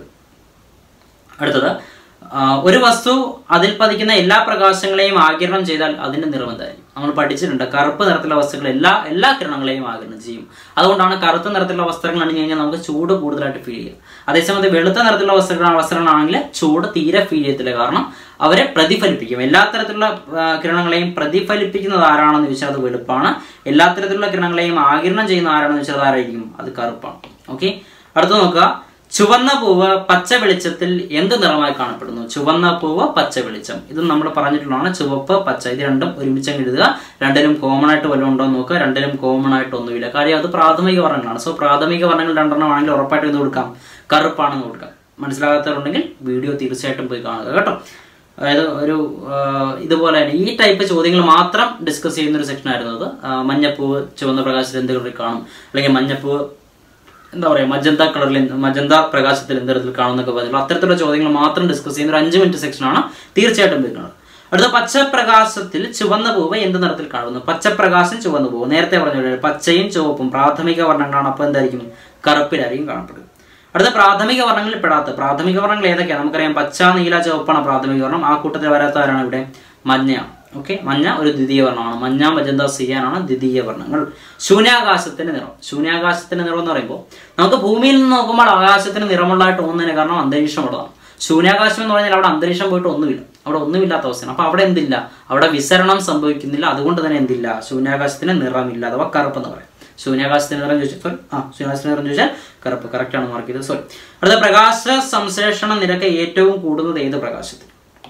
അടുത്തത് ആ, ഒരു വസ്തു അതിൽ പതിക്കുന്ന എല്ലാ പ്രകാശങ്ങളെയും ആകിരണം ചെയ്താൽ അതിന്റെ നിറം എന്തായിരിക്കും നമ്മൾ പഠിച്ചിട്ടുണ്ട് കറുപ്പ് നിറത്തിലുള്ള വസ്തുക്കൾ എല്ലാ എല്ലാ കിരണങ്ങളെയും ആകിരണം ചെയ്യും അതുകൊണ്ടാണ് കറുത്ത നിറത്തിലുള്ള വസ്ത്രങ്ങൾ അണിഞ്ഞു കഴിഞ്ഞാൽ നമുക്ക് ചൂട് കൂടുതലായിട്ട് ഫീൽ ചെയ്യും അതേസമയത്ത് വെളുത്ത നിറത്തിലുള്ള വസ്ത്രങ്ങൾ വസ്ത്രങ്ങളാണെങ്കിൽ ചൂട് തീരെ ഫീൽ ചെയ്യത്തില്ല കാരണം അവരെ പ്രതിഫലിപ്പിക്കും എല്ലാ തരത്തിലുള്ള ആ, കിരണങ്ങളെയും പ്രതിഫലിപ്പിക്കുന്നത് ആരാണെന്ന് ചോദിച്ചാൽ അത് വെളുപ്പാണ് എല്ലാ തരത്തിലുള്ള കിരണങ്ങളെയും ആകിരണം ചെയ്യുന്ന ആരാണെന്ന് ചോദിച്ചാൽ അത് ആരായിരിക്കും അത് കറുപ്പാണ് ഓക്കെ അടുത്ത നോക്കുക ചുവന്ന പൂവ് പച്ച വെളിച്ചത്തിൽ എന്ത് നിറമായി കാണപ്പെടുന്നു ചുവന്ന പൂവ് പച്ച വെളിച്ചം ഇത് നമ്മൾ പറഞ്ഞിട്ടുള്ളതാണ് ചുവപ്പ് പച്ച ഇത് രണ്ടും ഒരുമിച്ച് അങ്ങ് എഴുതുക രണ്ടിലും കോമൺ ആയിട്ട് വല്ലതും ഉണ്ടോ എന്ന് നോക്കുക രണ്ടിലും കോമൺ ആയിട്ട് ഒന്നുമില്ല കാര്യം അത് പ്രാഥമിക വർണ്ണങ്ങളാണ് സോ പ്രാഥമിക വർണ്ണങ്ങൾ രണ്ടെണ്ണം ആണെങ്കിൽ ഉറപ്പായിട്ട് ഇത് കൊടുക്കാം കറുപ്പാണെന്ന് കൊടുക്കാം മനസ്സിലാകാത്തവരുണ്ടെങ്കിൽ വീഡിയോ തീർച്ചയായിട്ടും പോയി കാണുക കേട്ടോ അതായത് ഒരു ആ, ഇതുപോലെ തന്നെ ഈ ടൈപ്പ് ചോദ്യങ്ങൾ മാത്രം ഡിസ്കസ് ചെയ്യുന്ന ഒരു സെക്ഷൻ ആയിരുന്നു അത് ആ, മഞ്ഞപ്പൂവ് ചുവന്ന പ്രകാശത്തിൽ എന്ത് കളറിൽ കാണും അല്ലെങ്കിൽ മഞ്ഞപ്പൂവ് എന്താ പറയുക മജന്ത കളറിൽ എന്ത്- മജന്ത പ്രകാശത്തിൽ എന്ത് തരത്തിൽ കാണുന്നൊക്കെ പറഞ്ഞു അത്തരത്തിലുള്ള ചോദ്യങ്ങൾ മാത്രം ഡിസ്കസ് ചെയ്യുന്ന ഒരു അഞ്ച് മിനിറ്റ് സെക്ഷനാണ് തീർച്ചയായിട്ടും വരുന്നത് അടുത്ത പച്ചപ്രകാശത്തിൽ ചുവന്ന പൂവ് എന്ത് നിറത്തിൽ കാണുന്നു പച്ചപ്രകാശം ചുവന്ന പൂവ് നേരത്തെ പറഞ്ഞ പോലെ പച്ചയും ചുവപ്പും പ്രാഥമിക വർണ്ണങ്ങളാണ് അപ്പോൾ എന്തായിരിക്കും കറുപ്പിലായിരിക്കും കാണപ്പെടുക അടുത്ത പ്രാഥമിക വർണ്ണങ്ങളിൽ പെടാത്ത പ്രാഥമിക വർണ്ണങ്ങൾ ഏതൊക്കെയാണ് നമുക്കറിയാം പച്ച നീല ചുവപ്പാണ് പ്രാഥമിക വർണ്ണം ആ കൂട്ടത്തിൽ വരാത്ത ആരാണ് ഇവിടെ മഞ്ഞയാണ് ഓക്കെ മഞ്ഞ ഒരു ദ്വിതീയ വർണ്ണമാണ് മഞ്ഞ മജന്ത സിയാനാണ് ദ്വിതീയ വർണ്ണങ്ങൾ ശൂന്യാകാശത്തിന്റെ നിറം ശൂന്യാകാശത്തിന്റെ നിറം എന്ന് പറയുമ്പോൾ നമുക്ക് ഭൂമിയിൽ നിന്ന് നോക്കുമ്പോൾ ആകാശത്തിന് നിറമുള്ളതായിട്ട് തോന്നുന്നതിന് കാരണം അന്തരീക്ഷമുള്ളതാണ് ശൂന്യാകാശം എന്ന് പറഞ്ഞാൽ അവിടെ അന്തരീക്ഷം പോയിട്ട് ഒന്നുമില്ല അവിടെ ഒന്നുമില്ലാത്ത അവസ്ഥയാണ് അപ്പൊ അവിടെ എന്തില്ല അവിടെ വിസരണം സംഭവിക്കുന്നില്ല അതുകൊണ്ട് തന്നെ എന്തില്ല ശൂന്യാകാശത്തിന് നിറമില്ല അഥവാ കറുപ്പെന്ന് പറയും ശൂന്യാകാശത്തിന് നിറം ചോദിച്ചാൽ sorry, ആ ശൂന്യാകാശത്തിന് നിറം ചോദിച്ചാൽ കറുപ്പ് കറക്റ്റ് ആണ് മാർക്ക് ചെയ്തത് സോറി അടുത്ത പ്രകാശ സംശ്ലേഷണ നിരക്ക് ഏറ്റവും കൂടുന്നത് ഏത് പ്രകാശത്തിൽ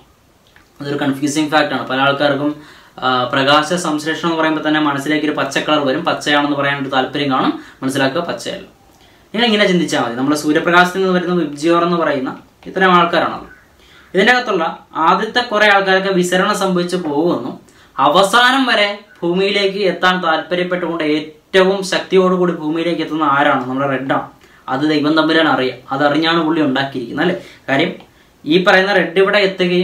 അതൊരു കൺഫ്യൂസിങ് ഫാക്റ്റ് ആണ് പല ആൾക്കാർക്കും ആ, പ്രകാശ സംശ്ലേഷണം എന്ന് പറയുമ്പോൾ തന്നെ മനസ്സിലേക്ക് ഒരു പച്ച കളർ വരും പച്ചയാണെന്ന് പറയാൻ ഒരു താല്പര്യം കാണും മനസ്സിലാക്കുക പച്ചയല്ല നിങ്ങൾ ഇങ്ങനെ ചിന്തിച്ചാൽ മതി നമ്മുടെ സൂര്യപ്രകാശത്തിൽ നിന്ന് വരുന്ന വിബ്ജിയോർ എന്ന് പറയുന്ന ഇത്തരം ആൾക്കാരാണത് ഇതിൻ്റെ അകത്തുള്ള ആദ്യത്തെ കുറെ ആൾക്കാരൊക്കെ വിസരണം സംഭവിച്ച് പോകുമെന്നും അവസാനം വരെ ഭൂമിയിലേക്ക് എത്താൻ താല്പര്യപ്പെട്ടുകൊണ്ട് ഏറ്റവും ശക്തിയോടുകൂടി ഭൂമിയിലേക്ക് എത്തുന്ന ആരാണ് നമ്മുടെ റെഡാണ് അത് ദൈവം തമ്പുരാൻ അറിയാം അതറിഞ്ഞാണ് പുള്ളി ഉണ്ടാക്കിയിരിക്കുന്നത് അല്ലേ കാര്യം ഈ പറയുന്ന റെഡ് ഇവിടെ എത്തുകയും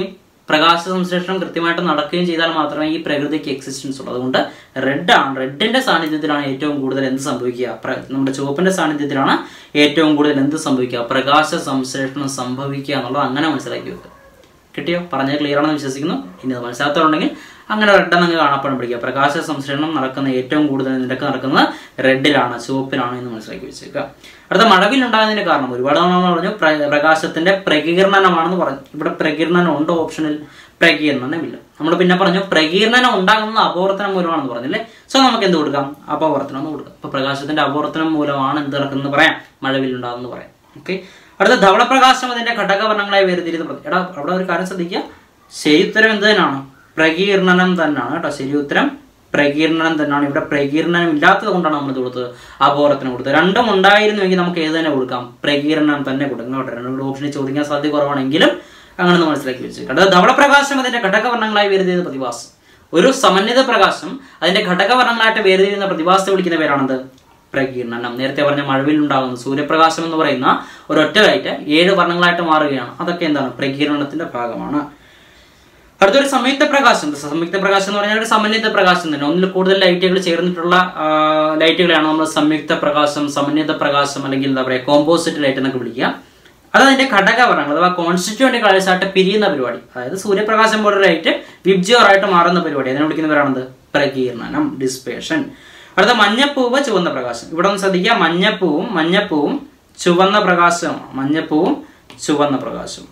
പ്രകാശ സംശ്ലേഷണം കൃത്യമായിട്ട് നടക്കുകയും ചെയ്താൽ മാത്രമേ ഈ പ്രകൃതിക്ക് എക്സിസ്റ്റൻസ് ഉള്ളൂ അതുകൊണ്ട് റെഡ് ആണ് റെഡിന്റെ സാന്നിധ്യത്തിലാണ് ഏറ്റവും കൂടുതൽ എന്ത് സംഭവിക്കുക പ്ര- നമ്മുടെ ചുവപ്പിന്റെ സാന്നിധ്യത്തിലാണ് ഏറ്റവും കൂടുതൽ എന്ത് സംഭവിക്കുക പ്രകാശ സംശ്ലേഷണം സംഭവിക്കുക എന്നുള്ളത് അങ്ങനെ മനസ്സിലാക്കി വെക്കുക കിട്ടിയോ പറഞ്ഞത് ക്ലിയർ ആണെന്ന് വിശ്വസിക്കുന്നു ഇനി അത് മനസ്സിലാത്തവരുണ്ടെങ്കിൽ അങ്ങനെ റെഡ് എന്നങ്ങ് കാണപ്പെടാൻ പഠിക്കുക പ്രകാശ സംശ്ലേഷണം നടക്കുന്ന ഏറ്റവും കൂടുതൽ നിരക്ക് നടക്കുന്നത് റെഡിലാണ് ചുവപ്പിലാണ് എന്ന് മനസ്സിലാക്കി വെച്ചേക്കുക അടുത്ത മഴവിൽ ഉണ്ടാകുന്നതിന് കാരണം ഒരുപാട് തവണ നമ്മൾ പറഞ്ഞു പ്ര- പ്രകാശത്തിന്റെ പ്രകീർണനമാണെന്ന് പറഞ്ഞു ഇവിടെ പ്രകീർണനം ഉണ്ടോ ഓപ്ഷനിൽ പ്രകീർണനമില്ല നമ്മൾ പിന്നെ പറഞ്ഞു പ്രകീർണനം ഉണ്ടാകുന്നത് അപവർത്തനം മൂലമാണെന്ന് പറഞ്ഞില്ലേ സോ നമുക്ക് എന്ത് കൊടുക്കാം അപവർത്തനം എന്ന് കൊടുക്കാം അപ്പൊ പ്രകാശത്തിന്റെ അപവർത്തനം മൂലമാണ് എന്ത് നടക്കുന്നത് പറയാം മഴവിൽ ഉണ്ടാകുന്നത് പറയാം ഓക്കെ അടുത്ത ധവളപ്രകാശം അതിന്റെ ഘടകവർണ്ണങ്ങളായി വേർതിരിയുന്ന പ്രതി- എടാ അവിടെ ഒരു കാര്യം ശ്രദ്ധിക്കുക ശരി ഉത്തരം എന്ത് തന്നെയാണ് പ്രകീർണനം തന്നെയാണ് കേട്ടോ ശരി ഉത്തരം പ്രകീർണനം തന്നെയാണ് ഇവിടെ പ്രകീർണനം ഇല്ലാത്തത് കൊണ്ടാണ് നമ്മൾ ഇത് കൊടുത്തത് അപൂർവത്തിന് കൊടുത്തത് രണ്ടും ഉണ്ടായിരുന്നുവെങ്കിൽ നമുക്ക് ഏത് തന്നെ കൊടുക്കാം പ്രകീർണനം തന്നെ കൊടുക്കാം കേട്ടോ രണ്ടും ഓപ്ഷനിൽ ചോദിക്കാൻ സാധ്യത കുറവാണെങ്കിലും അങ്ങനെ ഒന്ന് മനസ്സിലാക്കി വെച്ചേക്കാം അടുത്ത ധവളപ്രകാശം അതിന്റെ ഘടകവർണ്ണങ്ങളായി വേർതിരിയുന്ന പ്രതിഭാസം ഒരു സമന്വിത പ്രകാശം അതിന്റെ ഘടകവർണ്ണങ്ങളായിട്ട് വേർതിരിയുന്ന പ്രതിഭാസത്തെ വിളിക്കുന്ന പേരാണത് പ്രകീർണനം നേരത്തെ പറഞ്ഞ മഴവിൽ ഉണ്ടാകുന്ന സൂര്യപ്രകാശം എന്ന് പറയുന്ന ഒരൊറ്റ ലൈറ്റ് ഏഴ് വർണ്ണങ്ങളായിട്ട് മാറുകയാണ് അതൊക്കെ എന്താണ് പ്രകീർണനത്തിന്റെ ഭാഗമാണ് അടുത്തൊരു സംയുക്ത പ്രകാശം സംയുക്ത പ്രകാശം എന്ന് പറഞ്ഞാൽ ഒരു സമന്വിത പ്രകാശം തന്നെ ഒന്നിൽ കൂടുതൽ ലൈറ്റുകൾ ചേർന്നിട്ടുള്ള ആ, ലൈറ്റുകളെയാണ് നമ്മൾ സംയുക്ത പ്രകാശം സമന്വിത പ്രകാശം അല്ലെങ്കിൽ എന്താ പറയുക കോമ്പോസിറ്റ് ലൈറ്റ് എന്നൊക്കെ വിളിക്കുക അത് അതിന്റെ ഘടകവർണ്ണങ്ങൾ അഥവാ കോൺസ്റ്റിറ്റ്യൂന്റ് കളേഴ്സ് ആയിട്ട് പിരിയുന്ന പരിപാടി അതായത് സൂര്യപ്രകാശം പോലെ ലൈറ്റ് വിബ്ജിയോർ ആയിട്ട് മാറുന്ന പരിപാടി അതിനെ വിളിക്കുന്ന പേരാണത് പ്രകീർണനം ഡിസ്പേഷൻ അടുത്ത മഞ്ഞപ്പൂവ് ചുവന്ന പ്രകാശം ഇവിടെ ഒന്ന് ശ്രദ്ധിക്കുക മഞ്ഞപ്പൂവും മഞ്ഞപ്പൂവും ചുവന്ന പ്രകാശമാണ് മഞ്ഞപ്പൂവും ചുവന്ന പ്രകാശം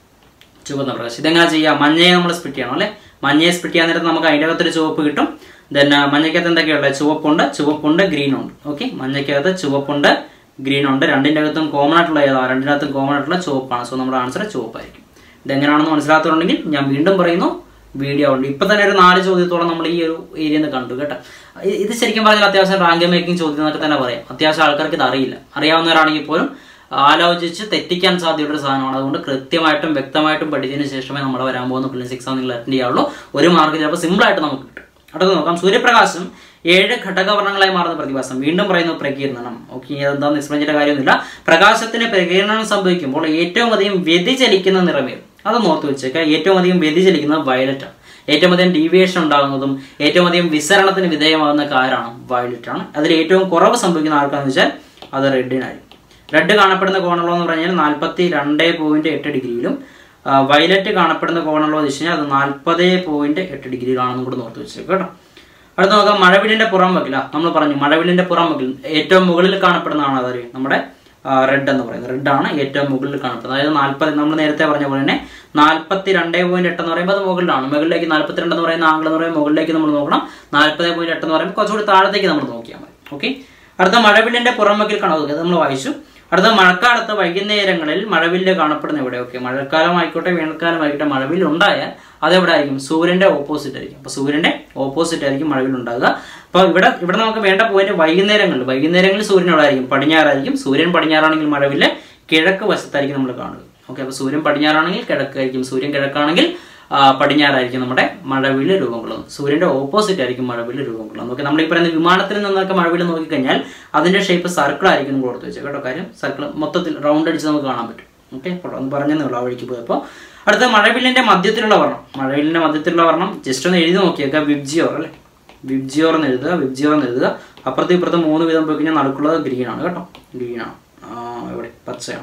ചുവന്ന പ്രകാശം ഇതെങ്ങനെ ചെയ്യാം മഞ്ഞയെ നമ്മൾ സ്പ്ലിറ്റ് ചെയ്യണം അല്ലേ മഞ്ഞയെ സ്പ്ലിറ്റ് ചെയ്യാൻ നേരത്ത് നമുക്ക് അതിൻ്റെ അകത്തൊരു ചുവപ്പ് കിട്ടും ദെൻ മഞ്ഞയ്ക്കകത്ത് എന്തൊക്കെയുള്ളത് ചുവപ്പുണ്ട് ചുവപ്പുണ്ട് ഗ്രീൻ ഉണ്ട് ഓക്കെ മഞ്ഞയ്ക്കകത്ത് ചുവപ്പുണ്ട് ഗ്രീൻ ഉണ്ട് രണ്ടിൻ്റെ അകത്തും കോമൺ ആയിട്ടുള്ള ഏതാ രണ്ടിനകത്തും കോമൺ ആയിട്ടുള്ള ചുവപ്പാണ് സോ നമ്മുടെ ആൻസർ ചുവപ്പായിരിക്കും ഇതെങ്ങനെയാണെന്ന് മനസ്സിലാത്തതുണ്ടെങ്കിൽ ഞാൻ വീണ്ടും പറയുന്നു വീഡിയോ ഉണ്ട് ഇപ്പൊ തന്നെ ഒരു നാല് ചോദ്യത്തോളം നമ്മൾ ഈ ഒരു ഏരിയയിൽ നിന്ന് കണ്ടു കേട്ടോ ഇ- ഇത് ശരിക്കും പറഞ്ഞാൽ അത്യാവശ്യം റാങ്ക് മേക്കിംഗ് ചോദ്യം എന്നൊക്കെ തന്നെ പറയാം അത്യാവശ്യം ആൾക്കാർക്ക് ഇത് അറിയില്ല അറിയാവുന്നവരാണെങ്കിൽ പോലും ആലോചിച്ച് തെറ്റിക്കാൻ സാധ്യതയുള്ള ഒരു സാധനമാണ് അതുകൊണ്ട് കൃത്യമായിട്ടും വ്യക്തമായിട്ടും പഠിച്ചതിന് ശേഷമേ നമ്മുടെ വരാൻ പോകുന്ന പ്രിലിംസ് എക്സാം നിങ്ങൾ അറ്റൻഡ് ചെയ്യാവുള്ളൂ ഒരു മാർക്ക് ചിലപ്പോൾ സിമ്പിൾ ആയിട്ട് നമുക്ക് കിട്ടും അടുത്ത് നോക്കാം സൂര്യപ്രകാശം ഏഴ് ഘടകവർണ്ണങ്ങളായി മാറുന്ന പ്രതിഭാസം വീണ്ടും പറയുന്നു പ്രകീർണനം ഓക്കെ എന്താണെന്ന് എക്സ്പ്ലെയിൻ ചെയ്യേണ്ട കാര്യമൊന്നുമില്ല പ്രകാശത്തിന് പ്രകീർണനം സംഭവിക്കുമ്പോൾ ഏറ്റവും അധികം വ്യതിചലിക്കുന്ന നിറമേറും അത് ഓർത്ത് വെച്ചേക്കുക ഏറ്റവും അധികം വ്യതിചലിക്കുന്നത് വയലറ്റ് ആണ് ഏറ്റവും അധികം ഡീവിയേഷൻ ഉണ്ടാകുന്നതും ഏറ്റവും അധികം വിസരണത്തിന് വിധേയമാകുന്ന കാരാണ് വയലറ്റ് ആണ് അതിൽ ഏറ്റവും കുറവ് സംഭവിക്കുന്ന ആർക്കാന്ന് വെച്ചാൽ അത് റെഡിനായിരിക്കും റെഡ് കാണപ്പെടുന്ന കോണുള്ള എന്ന് പറഞ്ഞാൽ നാൽപ്പത്തി രണ്ട് പോയിന്റ് എട്ട് ഡിഗ്രിയിലും വയലറ്റ് കാണപ്പെടുന്ന കോണുള്ള എന്ന് വെച്ച് കഴിഞ്ഞാൽ അത് നാൽപ്പത് പോയിന്റ് എട്ട് ഡിഗ്രിയിലാണെന്നും കൂടെ ഓർത്ത് വെച്ചേക്കുക കേട്ടോ അടുത്ത നോക്കാം മഴവില്ലിന്റെ പുറം വക്കില നമ്മൾ പറഞ്ഞു മഴവില്ലിന്റെ പുറം വക്കിൽ ഏറ്റവും മുകളിൽ കാണപ്പെടുന്നതാണ് അതൊരു നമ്മുടെ റെഡ് എന്ന് പറയുന്നത് റെഡ് ആണ് ഏറ്റവും മുകളിൽ കാണപ്പെടുന്നത് അതായത് നാൽപ്പത് നമ്മൾ നേരത്തെ പറഞ്ഞ പോലെ തന്നെ നാൽപ്പത്തി രണ്ട് പോയിന്റ് എട്ട് എന്ന് പറയുമ്പോൾ അത് മുകളിലാണ് മുകളിലേക്ക് നാൽപ്പത്തിരണ്ട് എന്ന് പറയുന്ന ആംഗിൾ എന്ന് പറയുമ്പോൾ മുകളിലേക്ക് നമ്മൾ നോക്കണം നാൽപ്പത് പോയിന്റ് എട്ട് എന്ന് പറയുമ്പോൾ കുറച്ചുകൂടി താഴത്തേക്ക് നമ്മൾ നോക്കിയാൽ മതി ഓക്കെ അടുത്ത മഴവില്ലിന്റെ പുറംവക്കിൽ കാണുക അത് നമ്മൾ വായിച്ചു അടുത്ത മഴക്കാലത്ത് വൈകുന്നേരങ്ങളിൽ മഴവില്ല് കാണപ്പെടുന്ന എവിടെ ഓക്കെ മഴക്കാലം ആയിക്കോട്ടെ വേനൽക്കാലം ആയിക്കോട്ടെ മഴവില്ല് ഉണ്ടായാൽ അതെവിടെ ആയിരിക്കും സൂര്യന്റെ ഓപ്പോസിറ്റ് ആയിരിക്കും അപ്പൊ സൂര്യന്റെ ഓപ്പോസിറ്റ് ആയിരിക്കും മഴവിൽ ഉണ്ടാകുക അപ്പൊ ഇവിടെ ഇവിടെ നമുക്ക് വേണ്ട പോയിന്റ് വൈകുന്നേരങ്ങളിൽ വൈകുന്നേരങ്ങളിൽ സൂര്യൻ എവിടെ ആയിരിക്കും പടിഞ്ഞാറായിരിക്കും സൂര്യൻ പടിഞ്ഞാറാണെങ്കിൽ മഴവില്ല് കിഴക്ക് വശത്തായിരിക്കും നമ്മൾ കാണുക ഓക്കെ അപ്പൊ സൂര്യൻ പടിഞ്ഞാറാണെങ്കിൽ കിഴക്കായിരിക്കും സൂര്യൻ കിഴക്കാണെങ്കിൽ ആ, പടിഞ്ഞാറായിരിക്കും നമ്മുടെ മഴവില് രൂപം കൊള്ളുന്നത് സൂര്യന്റെ ഓപ്പോസിറ്റ് ആയിരിക്കും മഴവില് രൂപം കൊള്ളുന്നത് ഓക്കെ നമ്മൾ ഈ പറയുന്ന വിമാനത്തിൽ നിന്നൊക്കെ മഴവില് നോക്കിക്കഴിഞ്ഞാൽ അതിന്റെ ഷേപ്പ് സർക്കിൾ ആയിരിക്കും നമ്മൾ കൊടുത്ത് വെച്ചത് കേട്ടോ കാര്യം സർക്കിൾ മൊത്തത്തിൽ റൗണ്ട് അടിച്ച് നമുക്ക് കാണാൻ പറ്റും ഓക്കെ ഒന്ന് പറഞ്ഞതേ ഉള്ളൂ ആ വഴിക്ക് പോയപ്പോൾ അടുത്ത മഴവില്ലിന്റെ മധ്യത്തിലുള്ള വർണ്ണം മഴവില്ലിന്റെ മധ്യത്തിലുള്ള വർണ്ണം ജസ്റ്റ് ഒന്ന് എഴുതി നോക്കിയേക്കാം വിബ്ജിയോർ അല്ലേ വിബ്ജിയോർ എന്ന് എഴുതുക വിബ്ജിയോർ എന്ന് എഴുതുക അപ്പുറത്തും ഇപ്പുറത്തും മൂന്ന് വീതം പോയി കഴിഞ്ഞാൽ നടുക്കുള്ളത് ഗ്രീൻ ആണ് കേട്ടോ ഗ്രീൻ ആണ് ആ, എവിടെ പച്ചയാണ്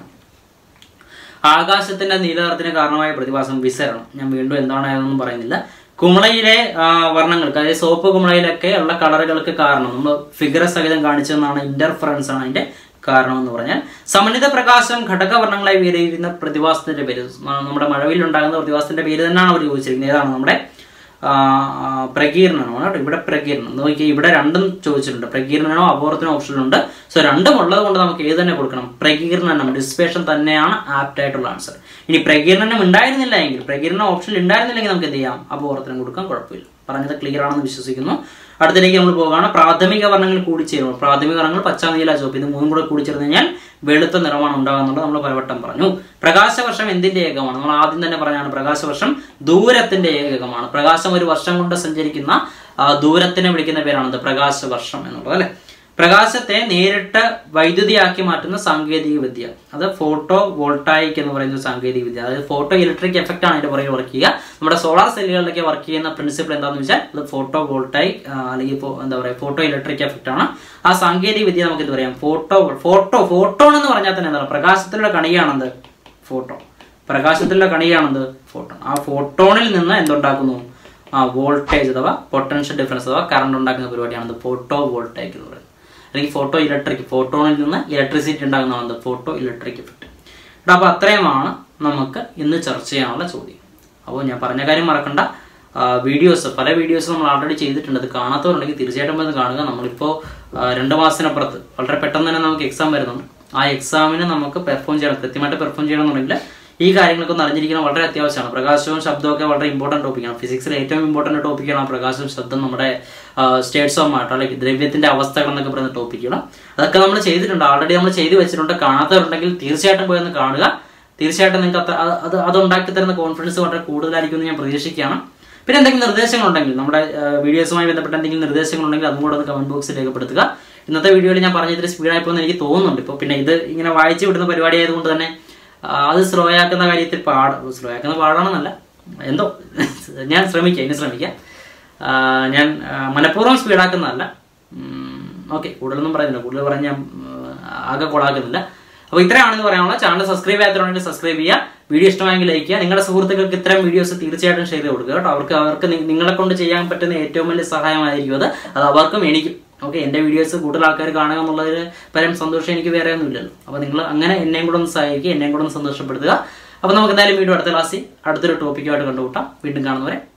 ആകാശത്തിന്റെ നീലനിറത്തിന് കാരണമായ പ്രതിഭാസം വിസരണം ഞാൻ വീണ്ടും എന്താണ് അതൊന്നും പറയുന്നില്ല കുമളയിലെ ആ, വർണ്ണങ്ങൾക്ക് അതായത് സോപ്പ് കുമളയിലൊക്കെ ഉള്ള കളറുകൾക്ക് കാരണം നമ്മൾ ഫിഗർ സഹിതം കാണിച്ചതെന്നാണ് ഇന്റർഫറൻസ് ആണ് അതിന്റെ കാരണം എന്ന് പറഞ്ഞാൽ സമന്വിത പ്രകാശം ഘടകവർണ്ണങ്ങളായി വിലയിരുന്ന പ്രതിഭാസത്തിന്റെ പേര് ആ, നമ്മുടെ മഴവിൽ ഉണ്ടാകുന്ന പ്രതിഭാസത്തിന്റെ പേര് തന്നെയാണ് അവർ ചോദിച്ചിരിക്കുന്നത് ഏതാണ് നമ്മുടെ ആ, ആ, പ്രകീർണനമാണ് കേട്ടോ ഇവിടെ പ്രകീർണം നോക്കിയാൽ ഇവിടെ രണ്ടും ചോദിച്ചിട്ടുണ്ട് പ്രകീർണനോ അപൂർവത്തിനോ ഓപ്ഷനിലുണ്ട് സോ രണ്ടും ഉള്ളത് കൊണ്ട് നമുക്ക് ഏത് തന്നെ കൊടുക്കണം പ്രകീർണനം ഡിസ്പേഷൻ തന്നെയാണ് ആപ്റ്റ് ആയിട്ടുള്ള ആൻസർ ഇനി പ്രകീർണനം ഉണ്ടായിരുന്നില്ല എങ്കിൽ പ്രകീർണനം ഓപ്ഷനിൽ ഉണ്ടായിരുന്നില്ലെങ്കിൽ നമുക്ക് എന്ത് ചെയ്യാം അപൂർവത്തിനും കൊടുക്കാം കുഴപ്പമില്ല പറഞ്ഞത് ക്ലിയർ ആണെന്ന് വിശ്വസിക്കുന്നു അടുത്തിലേക്ക് നമ്മൾ പോകുകയാണ് പ്രാഥമിക വർണ്ണങ്ങൾ കൂടിച്ചേരുമ്പോൾ പ്രാഥമിക വർണ്ണങ്ങൾ പച്ച നീല ചുവപ്പ് ഇത് മൂന്നും കൂടെ കൂടിച്ചേർന്ന് കഴിഞ്ഞാൽ വെളുത്ത നിറമാണ് ഉണ്ടാകുന്നുള്ളത് നമ്മൾ പലവട്ടം പറഞ്ഞു പ്രകാശവർഷം എന്തിന്റെ ഏകമാണ് നമ്മൾ ആദ്യം തന്നെ പറഞ്ഞാണ് പ്രകാശവർഷം ദൂരത്തിന്റെ ഏകമാണ് പ്രകാശം ഒരു വർഷം കൊണ്ട് സഞ്ചരിക്കുന്ന ആ, ദൂരത്തിനെ വിളിക്കുന്ന പേരാണത് പ്രകാശവർഷം എന്നുള്ളത് അല്ലെ പ്രകാശത്തെ നേരിട്ട് വൈദ്യുതിയാക്കി മാറ്റുന്ന സാങ്കേതിക വിദ്യ അത് ഫോട്ടോ വോൾട്ടായിക് എന്ന് പറയുന്ന ഒരു സാങ്കേതിക വിദ്യ അതായത് ഫോട്ടോ ഇലക്ട്രിക് എഫക്റ്റ് ആണ് അതിന്റെ പുറകെ വർക്ക് ചെയ്യുക നമ്മുടെ സോളാർ സെല്ലുകളിലൊക്കെ വർക്ക് ചെയ്യുന്ന പ്രിൻസിപ്പിൾ എന്താണെന്ന് വെച്ചാൽ അത് ഫോട്ടോ വോൾട്ടായിക് അല്ലെങ്കിൽ ഫോ- എന്താ പറയുക ഫോട്ടോ ഇലക്ട്രിക് എഫക്റ്റ് ആണ് ആ സാങ്കേതിക വിദ്യ നമുക്ക് ഇത് പറയാം ഫോട്ടോ ഫോട്ടോ ഫോട്ടോൺ എന്ന് പറഞ്ഞാൽ തന്നെ എന്താണ് പ്രകാശത്തിലുള്ള കണികയാണെന്ത് ഫോട്ടോ പ്രകാശത്തിലുള്ള കണികയാണെന്ത് ഫോട്ടോൺ ആ ഫോട്ടോണിൽ നിന്ന് എന്തുണ്ടാക്കുന്നു ആ വോൾട്ടേജ് അഥവാ പൊട്ടൻഷ്യൽ ഡിഫറൻസ് അഥവാ കറണ്ട് ഉണ്ടാക്കുന്ന പരിപാടിയാണ് ഫോട്ടോ വോൾട്ടേക്ക് എന്ന് പറയുന്നത് അല്ലെങ്കിൽ ഫോട്ടോ ഇലക്ട്രിക് ഫോട്ടോണിൽ നിന്ന് ഇലക്ട്രിസിറ്റി ഉണ്ടാകുന്നതാണ് ഫോട്ടോ ഇലക്ട്രിക് എഫക്റ്റ് ഇവിടെ അപ്പോൾ അത്രയുമാണ് നമുക്ക് ഇന്ന് ചർച്ച ചെയ്യാനുള്ള ചോദ്യം അപ്പോൾ ഞാൻ പറഞ്ഞ കാര്യം മറക്കണ്ട വീഡിയോസ് പല വീഡിയോസ് നമ്മൾ ആൾറെഡി ചെയ്തിട്ടുണ്ട് അത് കാണാത്തവരുണ്ടെങ്കിൽ തീർച്ചയായിട്ടും അത് കാണുക നമ്മളിപ്പോൾ ആ, രണ്ട് മാസത്തിനപ്പുറത്ത് വളരെ പെട്ടെന്ന് തന്നെ നമുക്ക് എക്സാം വരുന്നുണ്ട് ആ എക്സാമിന് നമുക്ക് പെർഫോം ചെയ്യണം കൃത്യമായിട്ട് പെർഫോം ചെയ്യണമെന്നുണ്ടെങ്കിൽ ഈ കാര്യങ്ങളൊക്കെ ഒന്ന് അറിഞ്ഞിരിക്കുന്നത് വളരെ അത്യാവശ്യമാണ് പ്രകാശവും ശബ്ദവും ഒക്കെ വളരെ ഇമ്പോർട്ടൻറ്റ് ടോപ്പിക്കാണ് ഫിസിക്സിൽ ഏറ്റവും ഇമ്പോർട്ടൻറ്റ് ടോപ്പിക്കാണ് പ്രകാശവും ശബ്ദം നമ്മുടെ സ്റ്റേറ്റ്സ് ഓഫ് മാറ്റർ അല്ലെങ്കിൽ ദ്രവ്യത്തിന്റെ അവസ്ഥകൾ എന്നൊക്കെ പറയുന്ന ടോപ്പിക്കുകൾ അതൊക്കെ നമ്മൾ ചെയ്തിട്ടുണ്ട് ആൾറെഡി നമ്മൾ ചെയ്തു വെച്ചിട്ടുണ്ട് കാണാത്തവരുണ്ടെങ്കിൽ തീർച്ചയായിട്ടും പോയി ഒന്ന് കാണുക തീർച്ചയായിട്ടും നിങ്ങൾക്ക് അത്ര അത് അത് അത് ഉണ്ടാക്കി തരുന്ന കോൺഫിഡൻസ് വളരെ കൂടുതലായിരിക്കും എന്ന് ഞാൻ പ്രതീക്ഷിക്കുകയാണ് പിന്നെ എന്തെങ്കിലും നിർദ്ദേശങ്ങളുണ്ടെങ്കിൽ നമ്മുടെ വീഡിയോസുമായി ബന്ധപ്പെട്ട എന്തെങ്കിലും നിർദ്ദേശങ്ങളുണ്ടെങ്കിൽ അതും കൂടെ ഒന്ന് കമന്റ് ബോക്സിൽ രേഖപ്പെടുത്തുക ഇന്നത്തെ വീഡിയോയിൽ ഞാൻ പറഞ്ഞ ഇത്തിരി സ്പീഡായി പോകുന്ന എനിക്ക് തോന്നുന്നുണ്ട് ഇപ്പോൾ പിന്നെ ഇത് ഇങ്ങനെ വായിച്ചു വിടുന്ന പരിപാടി ആയതുകൊണ്ട് തന്നെ ആ, അത് സ്ലോ ആക്കുന്ന കാര്യത്തിൽ പാട സ്ലോ ആക്കുന്ന പാടാണെന്നല്ല എന്തോ ഞാൻ ശ്രമിക്കാം ഇനി ശ്രമിക്കാം ആ, ഞാൻ ആ, മനഃപൂർവ്വം സ്പീഡാക്കുന്നതല്ല ഓക്കെ കൂടുതലൊന്നും പറയുന്നില്ല കൂടുതൽ പറഞ്ഞ് ഞാൻ ഉം, ആകെ കൊളാക്കുന്നില്ല അപ്പോൾ ഇത്രയാണെന്ന് പറയാനുള്ള ചാനൽ സബ്സ്ക്രൈബ് ചെയ്യാത്തവരുണ്ടെങ്കിൽ സബ്സ്ക്രൈബ് ചെയ്യുക വീഡിയോ ഇഷ്ടമായെങ്കിൽ ലൈക്ക് ചെയ്യുക നിങ്ങളുടെ സുഹൃത്തുക്കൾക്ക് ഇത്തരം വീഡിയോസ് തീർച്ചയായിട്ടും ഷെയർ ചെയ്ത് കൊടുക്കുക കേട്ടോ അവർക്ക് അവർക്ക് നി- നിങ്ങളെ കൊണ്ട് ചെയ്യാൻ പറ്റുന്ന ഏറ്റവും വലിയ സഹായമായിരിക്കും അത് അത് അവർക്കും എനിക്കും ഓക്കെ എൻ്റെ വീഡിയോസ് കൂടുതൽ ആൾക്കാർ കാണുക എന്നുള്ളതിൽ പരം സന്തോഷം എനിക്ക് വേറെ ഒന്നുമില്ലല്ലോ അപ്പോൾ നിങ്ങൾ അങ്ങനെ എന്നെയും കൂടെ ഒന്ന് സഹായിക്കുക എന്നെയും കൂടെ ഒന്ന് സന്തോഷപ്പെടുത്തുക അപ്പോൾ നമുക്ക് എന്തായാലും വീഡിയോ അടുത്ത ക്ലാസ്സിൽ അടുത്തൊരു ടോപ്പിക്കുമായിട്ട് കണ്ടുകൂട്ടാം വീണ്ടും കാണുന്നവരെ